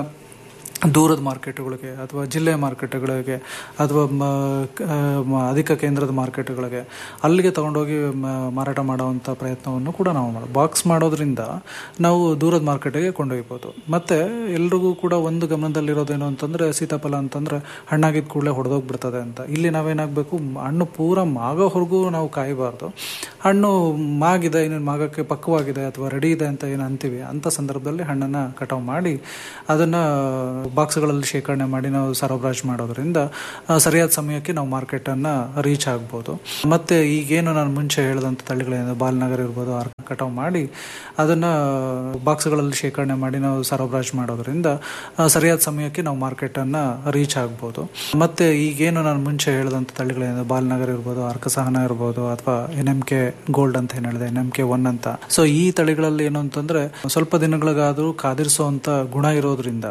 ದೂರದ ಮಾರ್ಕೆಟ್ಗಳಿಗೆ ಅಥವಾ ಜಿಲ್ಲೆಯ ಮಾರ್ಕೆಟ್ಗಳಿಗೆ ಅಥವಾ ಮ- ಕ- ಮ- ಅಧಿಕ ಕೇಂದ್ರದ ಮಾರ್ಕೆಟ್ಗಳಿಗೆ ಅಲ್ಲಿಗೆ ತಗೊಂಡೋಗಿ ಮ- ಮಾರಾಟ ಮಾಡುವಂಥ ಪ್ರಯತ್ನವನ್ನು ಕೂಡ ನಾವು ಮಾಡೋದು ಬಾಕ್ಸ್ ಮಾಡೋದ್ರಿಂದ ನಾವು ದೂರದ ಮಾರ್ಕೆಟಿಗೆ ಕೊಂಡೊಯ್ಬೋದು ಮತ್ತೆ ಎಲ್ರಿಗೂ ಕೂಡ ಒಂದು ಗಮನದಲ್ಲಿರೋದೇನು ಅಂತಂದ್ರೆ ಸೀತಾಫಲ ಅಂತಂದ್ರೆ ಹಣ್ಣಾಗಿದ್ದ ಕೂಡಲೇ ಹೊಡೆದೋಗ್ಬಿಡ್ತದೆ ಅಂತ ಇಲ್ಲಿ ನಾವೇನಾಗಬೇಕು ಹಣ್ಣು ಪೂರ ಮಾಗೋವರೆಗೂ ನಾವು ಕಾಯಬಾರ್ದು ಹಣ್ಣು ಮಾಗಿದೆ ಇನ್ನೇನು ಮಾಗಕ್ಕೆ ಪಕ್ವವಾಗಿದೆ ಅಥವಾ ರೆಡಿ ಇದೆ ಅಂತ ಏನು ಅಂತೀವಿ ಅಂತ ಸಂದರ್ಭದಲ್ಲಿ ಹಣ್ಣನ್ನ ಕಟಾವು ಮಾಡಿ ಅದನ್ನ ಬಾಕ್ಸ್ಗಳಲ್ಲಿ ಶೇಖರಣೆ ಮಾಡಿ ನಾವು ಸರಬರಾಜು ಮಾಡೋದ್ರಿಂದ ಆ, ಸರಿಯಾದ ಸಮಯಕ್ಕೆ ನಾವು ಮಾರ್ಕೆಟ್ ಅನ್ನ ರೀಚ್ ಆಗ್ಬೋದು ಮತ್ತೆ ಈಗೇನು ನಾನು ಮುಂಚೆ ಹೇಳಿದಂತ ತಳಿಗಳೇನು ಬಾಲ್ನಗರ್ ಇರ್ಬೋದು ಆರ್ ಕಟಾವು ಮಾಡಿ ಅದನ್ನ ಬಾಕ್ಸ್ಗಳಲ್ಲಿ ಶೇಖರಣೆ ಮಾಡಿ ನಾವು ಸರಬರಾಜು ಮಾಡೋದ್ರಿಂದ ಆ, ಸರಿಯಾದ ಸಮಯಕ್ಕೆ ನಾವು ಮಾರ್ಕೆಟ್ ಅನ್ನ ರೀಚ್ ಆಗ್ಬೋದು ಮತ್ತೆ ಈಗೇನು ನಾನು ಮುಂಚೆ ಹೇಳಿದಂತ ತಳಿಗಳೇನು ಬಾಲ್ನಗರ್ ಇರ್ಬೋದು ಅರ್ಕಸಹನ ಇರ್ಬೋದು ಅಥವಾ ಎನ್ ಎಂ ಕೆ ಗೋಲ್ಡ್ ಅಂತ ಏನ್ ಹೇಳಿದೆ ಎನ್ ಎಂ ಕೆ ಒನ್ ಅಂತ ಸೊ ಈ ತಳಿಗಳಲ್ಲಿ ಏನು ಅಂತಂದ್ರೆ ಸ್ವಲ್ಪ ದಿನಗಳಿಗಾದ್ರೂ ಕಾದಿರಿಸುವಂತ ಗುಣ ಇರೋದ್ರಿಂದ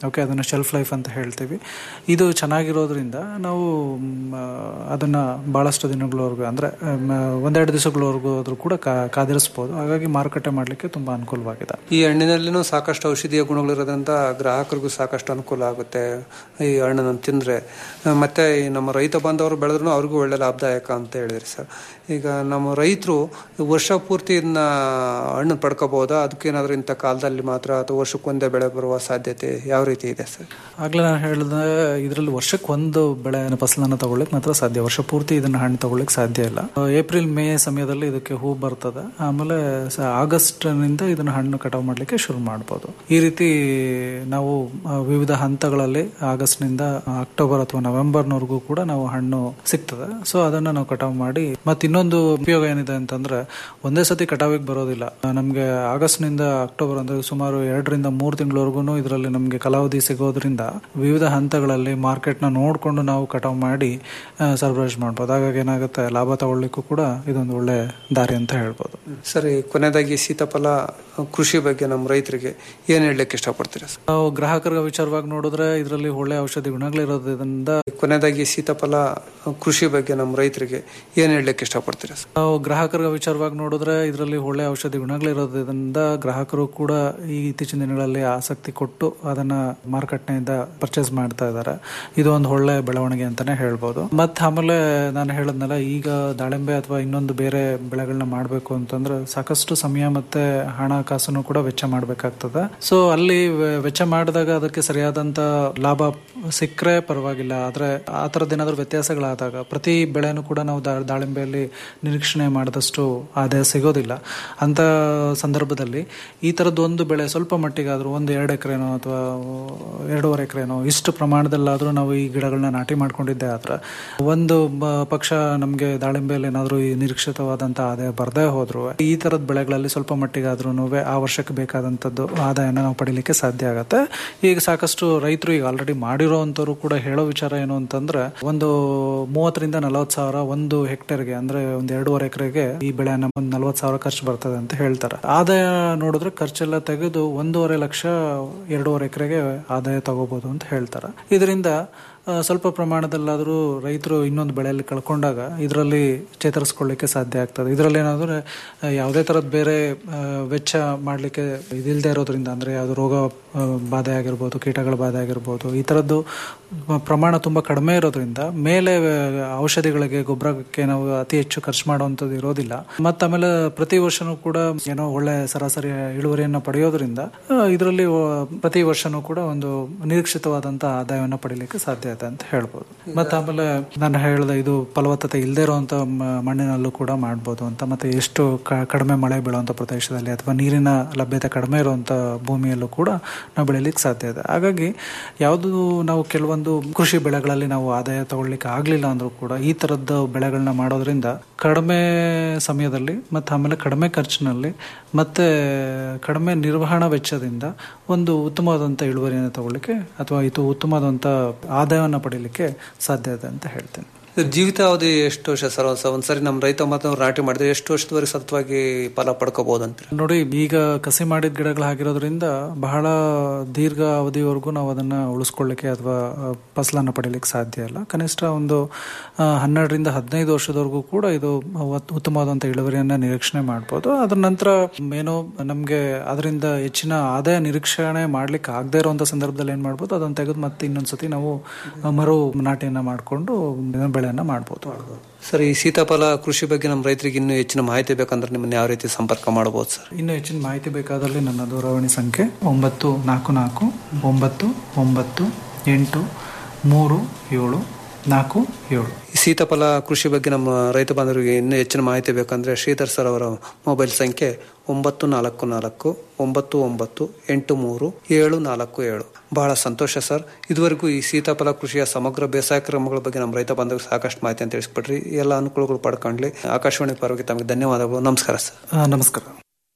ಓಕೆ ಅದನ್ನು ಶೆಲ್ಫ್ ಲೈಫ್ ಅಂತ ಹೇಳ್ತೀವಿ ಇದು ಚೆನ್ನಾಗಿರೋದ್ರಿಂದ ನಾವು ಮ್, ಅದನ್ನು ಭಾಳಷ್ಟು ದಿನಗಳವರೆಗೂ ಅಂದರೆ ಒಂದೆರಡು ದಿವಸಗಳವರೆಗೂ ಆದರೂ ಕೂಡ ಕಾ- ಕಾದಿರಿಸ್ಬೋದು ಹಾಗಾಗಿ ಮಾರುಕಟ್ಟೆ ಮಾಡಲಿಕ್ಕೆ ತುಂಬ ಅನುಕೂಲವಾಗಿದೆ ಈ ಹಣ್ಣಿನಲ್ಲಿನೂ ಸಾಕಷ್ಟು ಔಷಧೀಯ ಗುಣಗಳಿರೋದ್ರಿಂದ ಗ್ರಾಹಕರಿಗೂ ಸಾಕಷ್ಟು ಅನುಕೂಲ ಆಗುತ್ತೆ ಈ ಹಣ್ಣನ್ನು ತಿಂದರೆ ಮತ್ತೆ ಈ ನಮ್ಮ ರೈತ ಬಾಂಧವರು ಬೆಳೆದ್ರೂ ಅವ್ರಿಗೂ ಒಳ್ಳೆ ಲಾಭದಾಯಕ ಅಂತ ಹೇಳಿದ್ರಿ ಸರ್ ಈಗ ನಮ್ಮ ರೈತರು ವರ್ಷ ಪೂರ್ತಿ ಇದನ್ನ ಹಣ್ಣು ಪಡ್ಕೋಬಹುದಾ ಅದಕ್ಕೇನಾದ್ರೂ ಇಂಥ ಕಾಲದಲ್ಲಿ ಮಾತ್ರ ಅಥವಾ ವರ್ಷಕ್ಕೊಂದೇ ಬೆಳೆ ಬರುವ ಸಾಧ್ಯತೆ ಯಾವ ರೀತಿ ಇದೆ ಸರ್ ಆಗಲೇ ನಾನು ಹೇಳಿದ ಇದರಲ್ಲಿ ವರ್ಷಕ್ಕೆ ಒಂದು ಬೆಳೆ ಫಸಲನ್ನು ತಗೊಳ್ಳಿಕ್ಕೆ ಮಾತ್ರ ಸಾಧ್ಯ ವರ್ಷ ಪೂರ್ತಿ ಇದನ್ನು ಹಣ್ಣು ತಗೊಳ್ಳಿಕ್ಕೆ ಸಾಧ್ಯ ಇಲ್ಲ ಏಪ್ರಿಲ್ ಮೇ ಸಮಯದಲ್ಲಿ ಇದಕ್ಕೆ ಹೂ ಬರ್ತದೆ ಆಮೇಲೆ ಸ- ಆಗಸ್ಟ್ನಿಂದ ಇದನ್ನು ಹಣ್ಣು ಕಟಾವು ಮಾಡಲಿಕ್ಕೆ ಶುರು ಮಾಡ್ಬೋದು ಈ ರೀತಿ ನಾವು ಆ, ವಿವಿಧ ಹಂತಗಳಲ್ಲಿ ಆಗಸ್ಟ್ನಿಂದ ಅಕ್ಟೋಬರ್ ಅಥವಾ ನವೆಂಬರ್ನವರೆಗೂ ಕೂಡ ನಾವು ಹಣ್ಣು ಸಿಗ್ತದೆ ಸೊ ಅದನ್ನು ನಾವು ಕಟಾವು ಮಾಡಿ ಮತ್ತೆ ಇನ್ನೊಂದು ಉಪಯೋಗ ಏನಿದೆ ಅಂತಂದ್ರೆ ಒಂದೇ ಸತಿ ಕಟಾವಿಗೆ ಬರೋದಿಲ್ಲ ನಮಗೆ ಆಗಸ್ಟ್ನಿಂದ ಅಕ್ಟೋಬರ್ ಅಂದ್ರೆ ಸುಮಾರು ಎರಡರಿಂದ ಮೂರು ತಿಂಗಳವರೆಗೂ ಇದರಲ್ಲಿ ನಮಗೆ ಕಾಲಾವಧಿ ಸಿಗೋದ್ರಿಂದ ವಿವಿಧ ಹಂತಗಳಲ್ಲಿ ಮಾರ್ಕೆಟ್ನ ನೋಡಿಕೊಂಡು ನಾವು ಕಟಾವು ಮಾಡಿ ಆ, ಸರಬರಾಜು ಮಾಡ್ಬೋದು ಹಾಗಾಗಿ ಏನಾಗುತ್ತೆ ಲಾಭ ತಗೊಳ್ಳಿಕ್ಕೂ ಕೂಡ ಇದೊಂದು ಒಳ್ಳೆ ದಾರಿ ಅಂತ ಹೇಳ್ಬೋದು ಸರಿ ಕೊನೆಯದಾಗಿ ಸೀತಾಫಲ ಕೃಷಿ ಬಗ್ಗೆ ನಮ್ಮ ರೈತರಿಗೆ ಏನು ಹೇಳಲಿಕ್ಕೆ ಇಷ್ಟಪಡ್ತೀರಾ ಸರ್ ನಾವು ಗ್ರಾಹಕರ ವಿಚಾರವಾಗಿ ನೋಡಿದ್ರೆ ಇದರಲ್ಲಿ ಒಳ್ಳೆ ಔಷಧಿ ಗುಣಗಳಿರೋದ್ರಿಂದ ಕೊನೆಯದಾಗಿ ಸೀತಾಫಲ ಕೃಷಿ ಬಗ್ಗೆ ನಮ್ಮ ರೈತರಿಗೆ ಏನು ಹೇಳಲಿಕ್ಕೆ ಇಷ್ಟಪಡ್ತೀರಾ ಸರ್ ನಾವು ಗ್ರಾಹಕರ ವಿಚಾರವಾಗಿ ನೋಡಿದ್ರೆ ಇದರಲ್ಲಿ ಒಳ್ಳೆ ಔಷಧಿ ಗುಣಗಳಿರೋದ್ರಿಂದ ಗ್ರಾಹಕರು ಕೂಡ ಈ ಇತ್ತೀಚಿನ ದಿನಗಳಲ್ಲಿ ಆಸಕ್ತಿ ಕೊಟ್ಟು ಅದನ್ನ ಮಾರುಕಟ್ಟೆಯಿಂದ ಪರ್ಚೇಸ್ ಮಾಡ್ತಾ ಇದ್ದಾರೆ ಇದು ಒಂದು ಒಳ್ಳೆ ಬೆಳವಣಿಗೆ ಅಂತಾನೆ ಹೇಳ್ಬೋದು ಮತ್ತೆ ಆಮೇಲೆ ನಾನು ಹೇಳದ್ನಲ್ಲ ಈಗ ದಾಳಿಂಬೆ ಅಥವಾ ಇನ್ನೊಂದು ಬೇರೆ ಬೆಳೆಗಳನ್ನ ಮಾಡಬೇಕು ಅಂತಂದ್ರೆ ಸಾಕಷ್ಟು ಸಮಯ ಮತ್ತೆ ಹಣಕಾಸನ್ನು ಕೂಡ ವೆಚ್ಚ ಮಾಡಬೇಕಾಗ್ತದೆ ಸೊ ಅಲ್ಲಿ ವೆ- ವೆಚ್ಚ ಮಾಡಿದಾಗ ಅದಕ್ಕೆ ಸರಿಯಾದಂತ ಲಾಭ ಸಿಕ್ಕರೆ ಪರವಾಗಿಲ್ಲ ಆದ್ರೆ ಆ ಥರದ್ದು ಏನಾದರೂ ವ್ಯತ್ಯಾಸಗಳಾದಾಗ ಪ್ರತಿ ಬೆಳೆನೂ ಕೂಡ ನಾವು ದಾ- ದಾಳಿಂಬೆಯಲ್ಲಿ ನಿರೀಕ್ಷಣೆ ಮಾಡಿದಷ್ಟು ಆದಾಯ ಸಿಗೋದಿಲ್ಲ ಅಂತ ಸಂದರ್ಭದಲ್ಲಿ ಈ ಥರದ್ದು ಒಂದು ಬೆಳೆ ಸ್ವಲ್ಪ ಮಟ್ಟಿಗಾದರೂ ಒಂದು ಎರಡು ಎಕರೆನೋ ಅಥವಾ ಎರಡೂವರೆ ಎಕರೆನೋ ಇಷ್ಟು ಪ್ರಮಾಣದಲ್ಲಾದರೂ ನಾವು ಈ ಗಿಡಗಳನ್ನ ನಾಟಿ ಮಾಡ್ಕೊಂಡಿದ್ದೆ ಆದ್ರೆ ಒಂದು ಬ- ಪಕ್ಷ ನಮಗೆ ದಾಳಿಂಬೆಯಲ್ಲಿ ಏನಾದರೂ ಈ ನಿರೀಕ್ಷಿತವಾದಂಥ ಆದಾಯ ಬರದೇ ಹೋದ್ರು ಈ ಥರದ ಬೆಳೆಗಳಲ್ಲಿ ಸ್ವಲ್ಪ ಮಟ್ಟಿಗಾದ್ರೂ ಆ ವರ್ಷಕ್ಕೆ ಬೇಕಾದಂಥದ್ದು ಆದಾಯನ ನಾವು ಪಡಿಲಿಕ್ಕೆ ಸಾಧ್ಯ ಆಗತ್ತೆ ಈಗ ಸಾಕಷ್ಟು ರೈತರು ಈಗ ಆಲ್ರೆಡಿ ಮಾಡಿರೋವಂಥವ್ರು ಕೂಡ ಹೇಳೋ ವಿಚಾರ ಏನು ಅಂತಂದ್ರೆ ಒಂದು ಮೂವತ್ತರಿಂದ ನಲವತ್ತು ಸಾವಿರ ಒಂದು ಹೆಕ್ಟೇರ್ಗೆ ಅಂದ್ರೆ ಒಂದು ಎರಡೂವರೆ ಎಕರೆಗೆ ಈ ಬೆಳೆಯನ್ನ ಒಂದು ನಲವತ್ತು ಸಾವಿರ ಖರ್ಚು ಬರ್ತದೆ ಅಂತ ಹೇಳ್ತಾರೆ ಆದಾಯ ನೋಡಿದ್ರೆ ಖರ್ಚೆಲ್ಲ ತೆಗೆದು ಒಂದೂವರೆ ಲಕ್ಷ ಎರಡೂವರೆ ಎಕರೆಗೆ ಆದಾಯ ತಗೋಬಹುದು ಅಂತ ಹೇಳ್ತಾರೆ ಇದರಿಂದ ಆ, ಸ್ವಲ್ಪ ಪ್ರಮಾಣದಲ್ಲಾದರೂ ರೈತರು ಇನ್ನೊಂದು ಬೆಳೆಯಲ್ಲಿ ಕಳ್ಕೊಂಡಾಗ ಇದರಲ್ಲಿ ಚೇತರಿಸ್ಕೊಳ್ಳಿಕ್ಕೆ ಸಾಧ್ಯ ಆಗ್ತದೆ ಇದರಲ್ಲಿ ಏನಾದರೂ ಯಾವುದೇ ಥರದ ಬೇರೆ ಆ, ವೆಚ್ಚ ಮಾಡಲಿಕ್ಕೆ ಇದಿಲ್ಲದೆ ಇರೋದ್ರಿಂದ ಅಂದರೆ ಯಾವುದು ರೋಗ ಆ, ಬಾಧೆ ಆಗಿರ್ಬೋದು ಕೀಟಗಳ ಬಾಧೆ ಆಗಿರ್ಬೋದು ಈ ಥರದ್ದು ಪ್ರಮಾಣ ತುಂಬ ಕಡಿಮೆ ಇರೋದ್ರಿಂದ ಮೇಲೆ ಆ, ಔಷಧಿಗಳಿಗೆ ಗೊಬ್ಬರಕ್ಕೆ ನಾವು ಅತಿ ಹೆಚ್ಚು ಖರ್ಚು ಮಾಡುವಂಥದ್ದು ಇರೋದಿಲ್ಲ ಮತ್ತು ಆಮೇಲೆ ಪ್ರತಿ ವರ್ಷನೂ ಕೂಡ ಏನೋ ಒಳ್ಳೆ ಸರಾಸರಿ ಇಳುವರಿಯನ್ನು ಪಡೆಯೋದ್ರಿಂದ ಇದರಲ್ಲಿ ಪ್ರತಿ ವರ್ಷನೂ ಕೂಡ ಒಂದು ನಿರೀಕ್ಷಿತವಾದಂಥ ಆದಾಯವನ್ನು ಪಡಿಲಿಕ್ಕೆ ಸಾಧ್ಯ ಇದೆ ಅಂತ ಹೇಳ್ಬೋದು ಮತ್ತೆ ಆಮೇಲೆ ನಾನು ಹೇಳಿದೆ ಇದು ಫಲವತ್ತತೆ ಇಲ್ಲದೆ ಇರುವಂತ ಮ- ಮಣ್ಣಿನಲ್ಲೂ ಕೂಡ ಮಾಡ್ಬೋದು ಅಂತ ಮತ್ತೆ ಎಷ್ಟು ಕ- ಕಡಿಮೆ ಮಳೆ ಬೀಳುವಂತ ಪ್ರದೇಶದಲ್ಲಿ ಅಥವಾ ನೀರಿನ ಲಭ್ಯತೆ ಕಡಿಮೆ ಇರುವಂತ ಭೂಮಿಯಲ್ಲೂ ಕೂಡ ನಾವು ಬೆಳಿಲಿಕ್ಕೆ ಸಾಧ್ಯ ಇದೆ ಹಾಗಾಗಿ ಯಾವುದು ನಾವು ಕೆಲವೊಂದು ಕೃಷಿ ಬೆಳೆಗಳಲ್ಲಿ ನಾವು ಆದಾಯ ತಗೊಳ್ಳಿಕ್ಕೆ ಆಗ್ಲಿಲ್ಲ ಅಂದ್ರೂ ಕೂಡ ಈ ತರದ ಬೆಳೆಗಳನ್ನ ಮಾಡೋದ್ರಿಂದ ಕಡಿಮೆ ಸಮಯದಲ್ಲಿ ಮತ್ತೆ ಆಮೇಲೆ ಕಡಿಮೆ ಖರ್ಚಿನಲ್ಲಿ ಮತ್ತೆ ಕಡಿಮೆ ನಿರ್ವಹಣಾ ವೆಚ್ಚದಿಂದ ಒಂದು ಉತ್ತಮವಾದಂಥ ಇಳುವರಿಯನ್ನು ತಗೊಳ್ಳಿಕ್ಕೆ ಅಥವಾ ಇದು ಉತ್ತಮವಾದಂಥ ಆದಾಯವನ್ನು ಪಡೀಲಿಕ್ಕೆ ಸಾಧ್ಯ ಇದೆ ಅಂತ ಹೇಳ್ತೇನೆ ಜೀವಿತಾವಧಿ ಎಷ್ಟು ವರ್ಷ ಸರ್ ಒಂದ್ಸ- ಒಂದ್ಸರಿ ನಮ್ಮ ರೈತ ಮಾತ್ರ ನಾಟಿ ಮಾಡಿದ್ರೆ ಎಷ್ಟು ವರ್ಷದವರೆಗೆ ಸತತವಾಗಿ ಫಲ ಪಡ್ಕೋಬಹುದು ಅಂತ ನೋಡಿ ಈಗ ಕಸಿ ಮಾಡಿದ ಗಿಡಗಳು ಆಗಿರೋದ್ರಿಂದ ಬಹಳ ದೀರ್ಘ ಅವಧಿವರೆಗೂ ನಾವು ಅದನ್ನ ಉಳಿಸ್ಕೊಳ್ಳಿಕ್ಕೆ ಅಥವಾ ಆ, ಫಸಲನ್ನ ಪಡೀಲಿಕ್ಕೆ ಸಾಧ್ಯ ಇಲ್ಲ ಕನಿಷ್ಠ ಒಂದು ಆ, ಹನ್ನೆರಡರಿಂದ ಹದಿನೈದು ವರ್ಷದವರೆಗೂ ಕೂಡ ಇದು ಉತ್- ಉತ್ತಮವಾದಂಥ ಇಳುವರಿಯನ್ನ ನಿರೀಕ್ಷಣೆ ಮಾಡ್ಬೋದು ಅದ್ರ ನಂತರ ಏನೋ ನಮಗೆ ಅದರಿಂದ ಹೆಚ್ಚಿನ ಆದಾಯ ನಿರೀಕ್ಷಣೆ ಮಾಡ್ಲಿಕ್ಕೆ ಆಗದೆ ಇರುವಂತ ಸಂದರ್ಭದಲ್ಲಿ ಏನ್ ಮಾಡ್ಬೋದು ಅದನ್ನ ತೆಗೆದು ಮತ್ತೆ ಇನ್ನೊಂದ್ಸತಿ ನಾವು ಆ, ಮರು ನಾಟಿಯನ್ನ ಮಾಡಿಕೊಂಡು ಬೆಳೆಯನ್ನ ಮಾಡ್ಬೋದು ಸರ್ ಈ ಸೀತಾಫಲ ಕೃಷಿ ಬಗ್ಗೆ ನಮ್ಮ ರೈತರಿಗೆ ಇನ್ನೂ ಹೆಚ್ಚಿನ ಮಾಹಿತಿ ಬೇಕಂದ್ರೆ ನಿಮ್ಮನ್ನ ಯಾವ ರೀತಿ ಸಂಪರ್ಕ ಮಾಡಬಹುದು ಸರ್ ಇನ್ನು ಹೆಚ್ಚಿನ ಮಾಹಿತಿ ಬೇಕಾದಲ್ಲಿ ನನ್ನ ದೂರವಾಣಿ ಸಂಖ್ಯೆ ಒಂಬತ್ತು ನಾಲ್ಕು ನಾಲ್ಕು ಒಂಬತ್ತು ಒಂಬತ್ತು ಎಂಟು ಮೂರು ಏಳು ನಾಲ್ಕು ಏಳು ಈ ಸೀತಾಫಲ ಕೃಷಿ ಬಗ್ಗೆ ನಮ್ಮ ರೈತ ಬಾಂಧವರಿಗೆ ಇನ್ನೂ ಹೆಚ್ಚಿನ ಮಾಹಿತಿ ಬೇಕಂದ್ರೆ ಶ್ರೀಧರ್ ಸರ್ ಅವರ ಮೊಬೈಲ್ ಸಂಖ್ಯೆ ಒಂಬತ್ತು ನಾಲ್ಕು ನಾಲ್ಕು ಒಂಬತ್ತು ಒಂಬತ್ತು ಎಂಟು ಮೂರು ಏಳು ನಾಲ್ಕು ಏಳು ಬಹಳ ಸಂತೋಷ ಸರ್ ಇದುವರೆಗೂ ಈ ಸೀತಾಫಲ ಕೃಷಿಯ ಸಮಗ್ರ ಬೇಸಾಯ ಕ್ರಮಗಳ ಬಗ್ಗೆ ನಮ್ಮ ರೈತ ಬಾಂಧವರಿಗೆ ಸಾಕಷ್ಟು ಮಾಹಿತಿ ಅಂತ ತಿಳಿಸ್ಬಿಟ್ರಿ ಈ ಎಲ್ಲ ಅನುಕೂಲಗಳು ಪಡ್ಕೊಂಡ್ಲಿ ಆಕಾಶವಾಣಿ ಪರವಾಗಿ ತಮಗೆ ಧನ್ಯವಾದಗಳು ನಮಸ್ಕಾರ ಸರ್ ಆ, ನಮಸ್ಕಾರ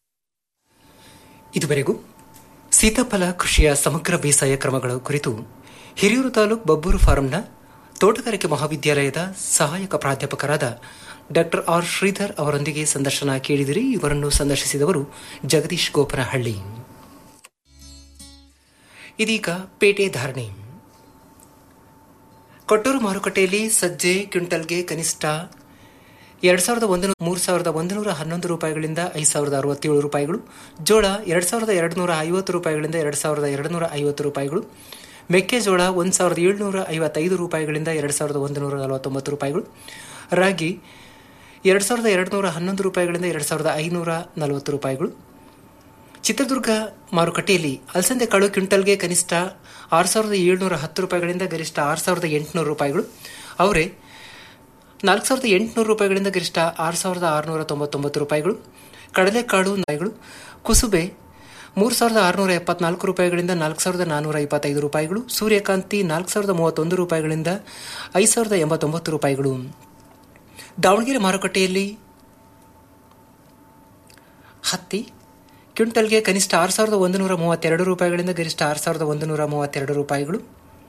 ಇದುವರೆಗೂ ಸೀತಾಫಲ ಕೃಷಿಯ ಸಮಗ್ರ ಬೇಸಾಯ ಕ್ರಮಗಳ ಕುರಿತು ಹಿರಿಯೂರು ತಾಲೂಕು ಬಬ್ಬೂರು ಫಾರಂನ ತೋಟಗಾರಿಕೆ ಮಹಾವಿದ್ಯಾಲಯದ ಸಹಾಯಕ ಪ್ರಾಧ್ಯಾಪಕರಾದ ಡಾಕ್ಟರ್ ಆರ್ ಶ್ರೀಧರ್ ಅವರೊಂದಿಗೆ ಸಂದರ್ಶನ ಕೇಳಿದಿರಿ ಇವರನ್ನು ಸಂದರ್ಶಿಸಿದವರು ಜಗದೀಶ್ ಗೋಪನಹಳ್ಳಿ ಇದೀಗ ಪೇಟೆ ಧಾರಣೆ ಕೊಟ್ಟೂರು ಮಾರುಕಟ್ಟೆಯಲ್ಲಿ ಸಜ್ಜೆ ಕ್ವಿಂಟಲ್ಗೆ ಕನಿಷ್ಠ ಎರಡು ಸಾವಿರದ ಒಂದು ಮೂರು ಸಾವಿರದ ಒಂದು ನೂರ ಹನ್ನೊಂದು ರೂಪಾಯಿಗಳಿಂದ ಐದು ಸಾವಿರದ ಅರವತ್ತೇಳು ರೂಪಾಯಿಗಳು ಜೋಳ ಎರಡು ಸಾವಿರದ ಎರಡು ನೂರ ಐವತ್ತು ರೂಪಾಯಿಗಳಿಂದ ಎರಡು ಸಾವಿರದ ಎರಡು ನೂರ ಐವತ್ತು ರೂಪಾಯಿಗಳು ಮೆಕ್ಕೆಜೋಳ ಒಂದು ಸಾವಿರದ ಏಳುನೂರ ಐವತ್ತೈದು ರೂಪಾಯಿಗಳಿಂದ ಎರಡು ಸಾವಿರದ ಒಂದು ನೂರ ನಲವತ್ತೊಂಬತ್ತು ರೂಪಾಯಿಗಳು ರಾಗಿ ಎರಡು ಸಾವಿರದ ಎರಡು ನೂರ ಹನ್ನೊಂದು ರೂಪಾಯಿಗಳಿಂದ ಎರಡು ಸಾವಿರದ ಐನೂರ ನಲವತ್ತು ರೂಪಾಯಿಗಳು ಚಿತ್ರದುರ್ಗ ಮಾರುಕಟ್ಟೆಯಲ್ಲಿ ಅಲಸಂದೆ ಕಾಳು ಕ್ವಿಂಟಲ್ಗೆ ಕನಿಷ್ಠ ಆರು ಸಾವಿರದ ಏಳುನೂರ ಹತ್ತು ರೂಪಾಯಿಗಳಿಂದ ಗರಿಷ್ಠ ಆರು ಸಾವಿರದ ಎಂಟುನೂರು ರೂಪಾಯಿಗಳು ಅವರೇ ನಾಲ್ಕು ಸಾವಿರದ ಎಂಟುನೂರು ರೂಪಾಯಿಗಳಿಂದ ಗರಿಷ್ಠ ಆರು ಸಾವಿರದ ಆರುನೂರ ತೊಂಬತ್ತೊಂಬತ್ತು ರೂಪಾಯಿಗಳು ಕಡಲೆಕಾಳು ನಾಯಿಗಳು ಕುಸುಬೆ ಮೂರು ಸಾವಿರದ ಆರುನೂರ ಎಪ್ಪತ್ನಾಲ್ಕು ರೂಪಾಯಿಗಳಿಂದ ನಾಲ್ಕು ಸಾವಿರದ ನಾನ್ನೂರ ಇಪ್ಪತ್ತೈದು ರೂಪಾಯಿಗಳು ಸೂರ್ಯಕಾಂತಿ ನಾಲ್ಕು ಸಾವಿರದ ಮೂವತ್ತೊಂದು ರೂಪಾಯಿಗಳಿಂದ ಐದು ಸಾವಿರದ ಎಂಬತ್ತೊಂಬತ್ತು ರೂಪಾಯಿಗಳು ದಾವಣಗೆರೆ ಮಾರುಕಟ್ಟೆಯಲ್ಲಿ ಹತ್ತಿ ಕ್ವಿಂಟಲ್ಗೆ ಕನಿಷ್ಠ ಆರು ಸಾವಿರದ ಒಂದು ನೂರ ಮೂವತ್ತೆರಡು ರೂಪಾಯಿಗಳಿಂದ ಗರಿಷ್ಠ ಆರು ಸಾವಿರದ ಒಂದು ನೂರ ಮೂವತ್ತೆರಡು ರೂಪಾಯಿಗಳು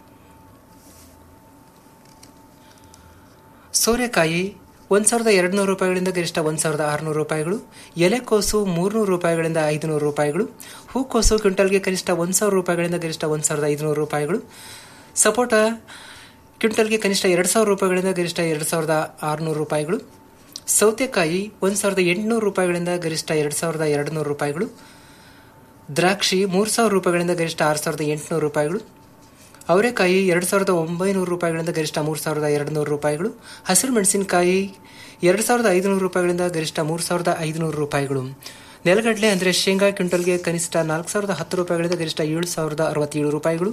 ಸೋರೆಕಾಯಿ ಒಂದು ಸಾವಿರದ ಎರಡು ನೂರು ರೂಪಾಯಿಗಳಿಂದ ಗರಿಷ್ಠ ಒಂದು ಸಾವಿರದ ಆರುನೂರು ರೂಪಾಯಿಗಳು ಎಲೆಕೋಸು ಮೂರುನೂರು ರೂಪಾಯಿಗಳಿಂದ ಐದುನೂರು ರೂಪಾಯಿಗಳು ಹೂಕೋಸು ಕ್ವಿಂಟಲ್ಗೆ ಕನಿಷ್ಠ ಒಂದು ಸಾವಿರ ರೂಪಾಯಿಗಳಿಂದ ಗರಿಷ್ಠ ಒಂದು ಸಾವಿರದ ಐದುನೂರು ರೂಪಾಯಿಗಳು ಸಪೋಟ ಕ್ವಿಂಟಲ್ಗೆ ಕನಿಷ್ಠ ಎರಡು ಸಾವಿರ ರೂಪಾಯಿಗಳಿಂದ ಗರಿಷ್ಠ ಎರಡು ಸಾವಿರದ ಆರುನೂರು ರೂಪಾಯಿಗಳು ಸೌತೆಕಾಯಿ ಒಂದು ಸಾವಿರದ ಎಂಟುನೂರು ರೂಪಾಯಿಗಳಿಂದ ಗರಿಷ್ಠ ಎರಡು ಸಾವಿರದ ಎರಡು ನೂರು ರೂಪಾಯಿಗಳು ದ್ರಾಕ್ಷಿ ಮೂರು ಸಾವಿರ ರೂಪಾಯಿಗಳಿಂದ ಗರಿಷ್ಠ ಆರು ಸಾವಿರದ ಎಂಟುನೂರು ರೂಪಾಯಿಗಳು ಅವರೆಕಾಯಿ ಎರಡು ಸಾವಿರದ ಒಂಬೈನೂರು ರೂಪಾಯಿಗಳಿಂದ ಗರಿಷ್ಠ ಮೂರು ಸಾವಿರದ ಎರಡು ನೂರು ರೂಪಾಯಿಗಳು ಹಸಿರು ಮೆಣಸಿನಕಾಯಿ ಎರಡು ಸಾವಿರದ ಐದುನೂರು ರೂಪಾಯಿಗಳಿಂದ ಗರಿಷ್ಠ ಮೂರು ಸಾವಿರದ ಐದುನೂರು ರೂಪಾಯಿಗಳು ನೆಲಗಡಲೆ ಅಂದರೆ ಶೇಂಗಾ ಕ್ವಿಂಟಲ್ಗೆ ಕನಿಷ್ಠ ನಾಲ್ಕು ಸಾವಿರದ ಹತ್ತು ರೂಪಾಯಿಗಳಿಂದ ಗರಿಷ್ಠ ಏಳು ಸಾವಿರದ ಅರವತ್ತೇಳು ರೂಪಾಯಿಗಳು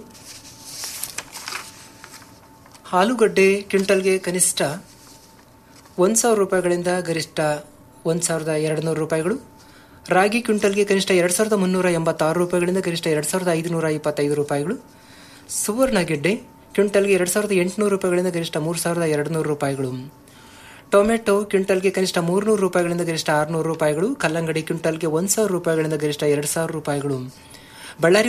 ಆಲೂಗಡ್ಡೆ ಕ್ವಿಂಟಲ್ಗೆ ಕನಿಷ್ಠ ಒಂದು ಸಾವಿರ ರೂಪಾಯಿಗಳಿಂದ ಗರಿಷ್ಠ ಒಂದು ಸಾವಿರದ ಎರಡು ನೂರು ರೂಪಾಯಿಗಳು ರಾಗಿ ಕ್ವಿಂಟಲ್ಗೆ ಕನಿಷ್ಠ ಎರಡು ಸಾವಿರದ ಮುನ್ನೂರ ಎಂಬತ್ತಾರು ರೂಪಾಯಿಗಳಿಂದ ಗರಿಷ್ಠ ಎರಡು ಸಾವಿರದ ಐದುನೂರ ಇಪ್ಪತ್ತೈದು ರೂಪಾಯಿಗಳು ಸುವರ್ಣ ಗೆಡ್ಡೆ ಕ್ವಿಂಟಲ್ಗೆ ಎರಡು ಸಾವಿರದ ಎಂಟುನೂರು ರೂಪಾಯಿಗಳಿಂದ ಗರಿಷ್ಠ ಮೂರು ಸಾವಿರದ ಎರಡು ನೂರು ರೂಪಾಯಿಗಳು ಟೊಮೆಟೊ ಕ್ವಿಂಟಲ್ಗೆ ಕನಿಷ್ಠ ಮೂರುನೂರು ರೂಪಾಯಿಗಳಿಂದ ಗರಿಷ್ಠ ಆರುನೂರು ರೂಪಾಯಿಗಳು ಕಲ್ಲಂಗಡಿ ಕ್ವಿಂಟಲ್ಗೆ ಒಂದು ಸಾವಿರ ರೂಪಾಯಿಗಳಿಂದ ಗರಿಷ್ಠ ಎರಡು ಸಾವಿರ ರೂಪಾಯಿಗಳು ಬಳ್ಳಾರಿ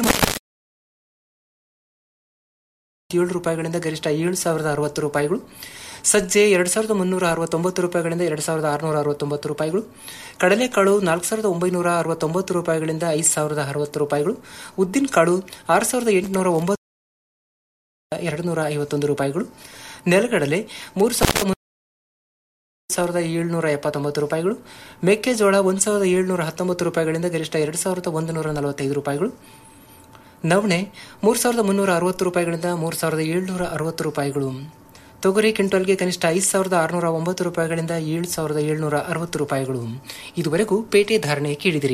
ಏಳು ರೂಪಾಯಿಗಳಿಂದ ಗರಿಷ್ಠ ಏಳು ಸಾವಿರದ ಅರವತ್ತು ರೂಪಾಯಿಗಳು ಸಜ್ಜೆ ಎರಡು ಸಾವಿರದ ಮುನ್ನೂರ ಅರವತ್ತೊಂಬತ್ತು ರೂಪಾಯಿಗಳಿಂದ ಎರಡು ಸಾವಿರದ ಆರುನೂರ ಅರವತ್ತೊಂಬತ್ತು ರೂಪಾಯಿಗಳು ಕಡಲೆಕಾಳು ನಾಲ್ಕು ಸಾವಿರದ ಒಂಬೈನೂರ ಅರವತ್ತೊಂಬತ್ತು ರೂಪಾಯಿಗಳಿಂದ ಐದು ಸಾವಿರದ ಅರವತ್ತು ರೂಪಾಯಿಗಳು ಉದ್ದಿನ ಕಾಳು ಆರು ಸಾವಿರದ ಎಂಟುನೂರ ಒಂಬತ್ತು ಎರಡು ನೂರ ಐವತ್ತೊಂದು ರೂಪಾಯಿಗಳು ನೆಲಗಡಲೆ ಮೂರು ಸಾವಿರದ ಸಾವಿರದ ಏಳುನೂರ ಎಪ್ಪತ್ತೊಂಬತ್ತು ರೂಪಾಯಿಗಳು ಮೆಕ್ಕೆಜೋಳ ಒಂದು ಸಾವಿರದ ಏಳುನೂರ ಹತ್ತೊಂಬತ್ತು ರೂಪಾಯಿಗಳಿಂದ ಗರಿಷ್ಠ ಎರಡು ಸಾವಿರದ ಒಂದು ನೂರ ನಲವತ್ತೈದು ರೂಪಾಯಿಗಳು ನವಣೆ ಮೂರು ಸಾವಿರದ ಮುನ್ನೂರ ಅರವತ್ತು ರೂಪಾಯಿಗಳಿಂದ ಮೂರು ಸಾವಿರದ ಏಳುನೂರ ಅರವತ್ತು ರೂಪಾಯಿಗಳು ತೊಗರಿ ಕ್ವಿಂಟಲ್ಗೆ ಕನಿಷ್ಠ ಐದು ಸಾವಿರದ ಆರುನೂರ ಒಂಬತ್ತು ರೂಪಾಯಿಗಳಿಂದ ಏಳು ಸಾವಿರದ ಏಳುನೂರ ಅರವತ್ತು ರೂಪಾಯಿಗಳು ಇದುವರೆಗೂ ಪೇಟೆ ಧಾರಣೆ ಕೇಳಿದಿರಿ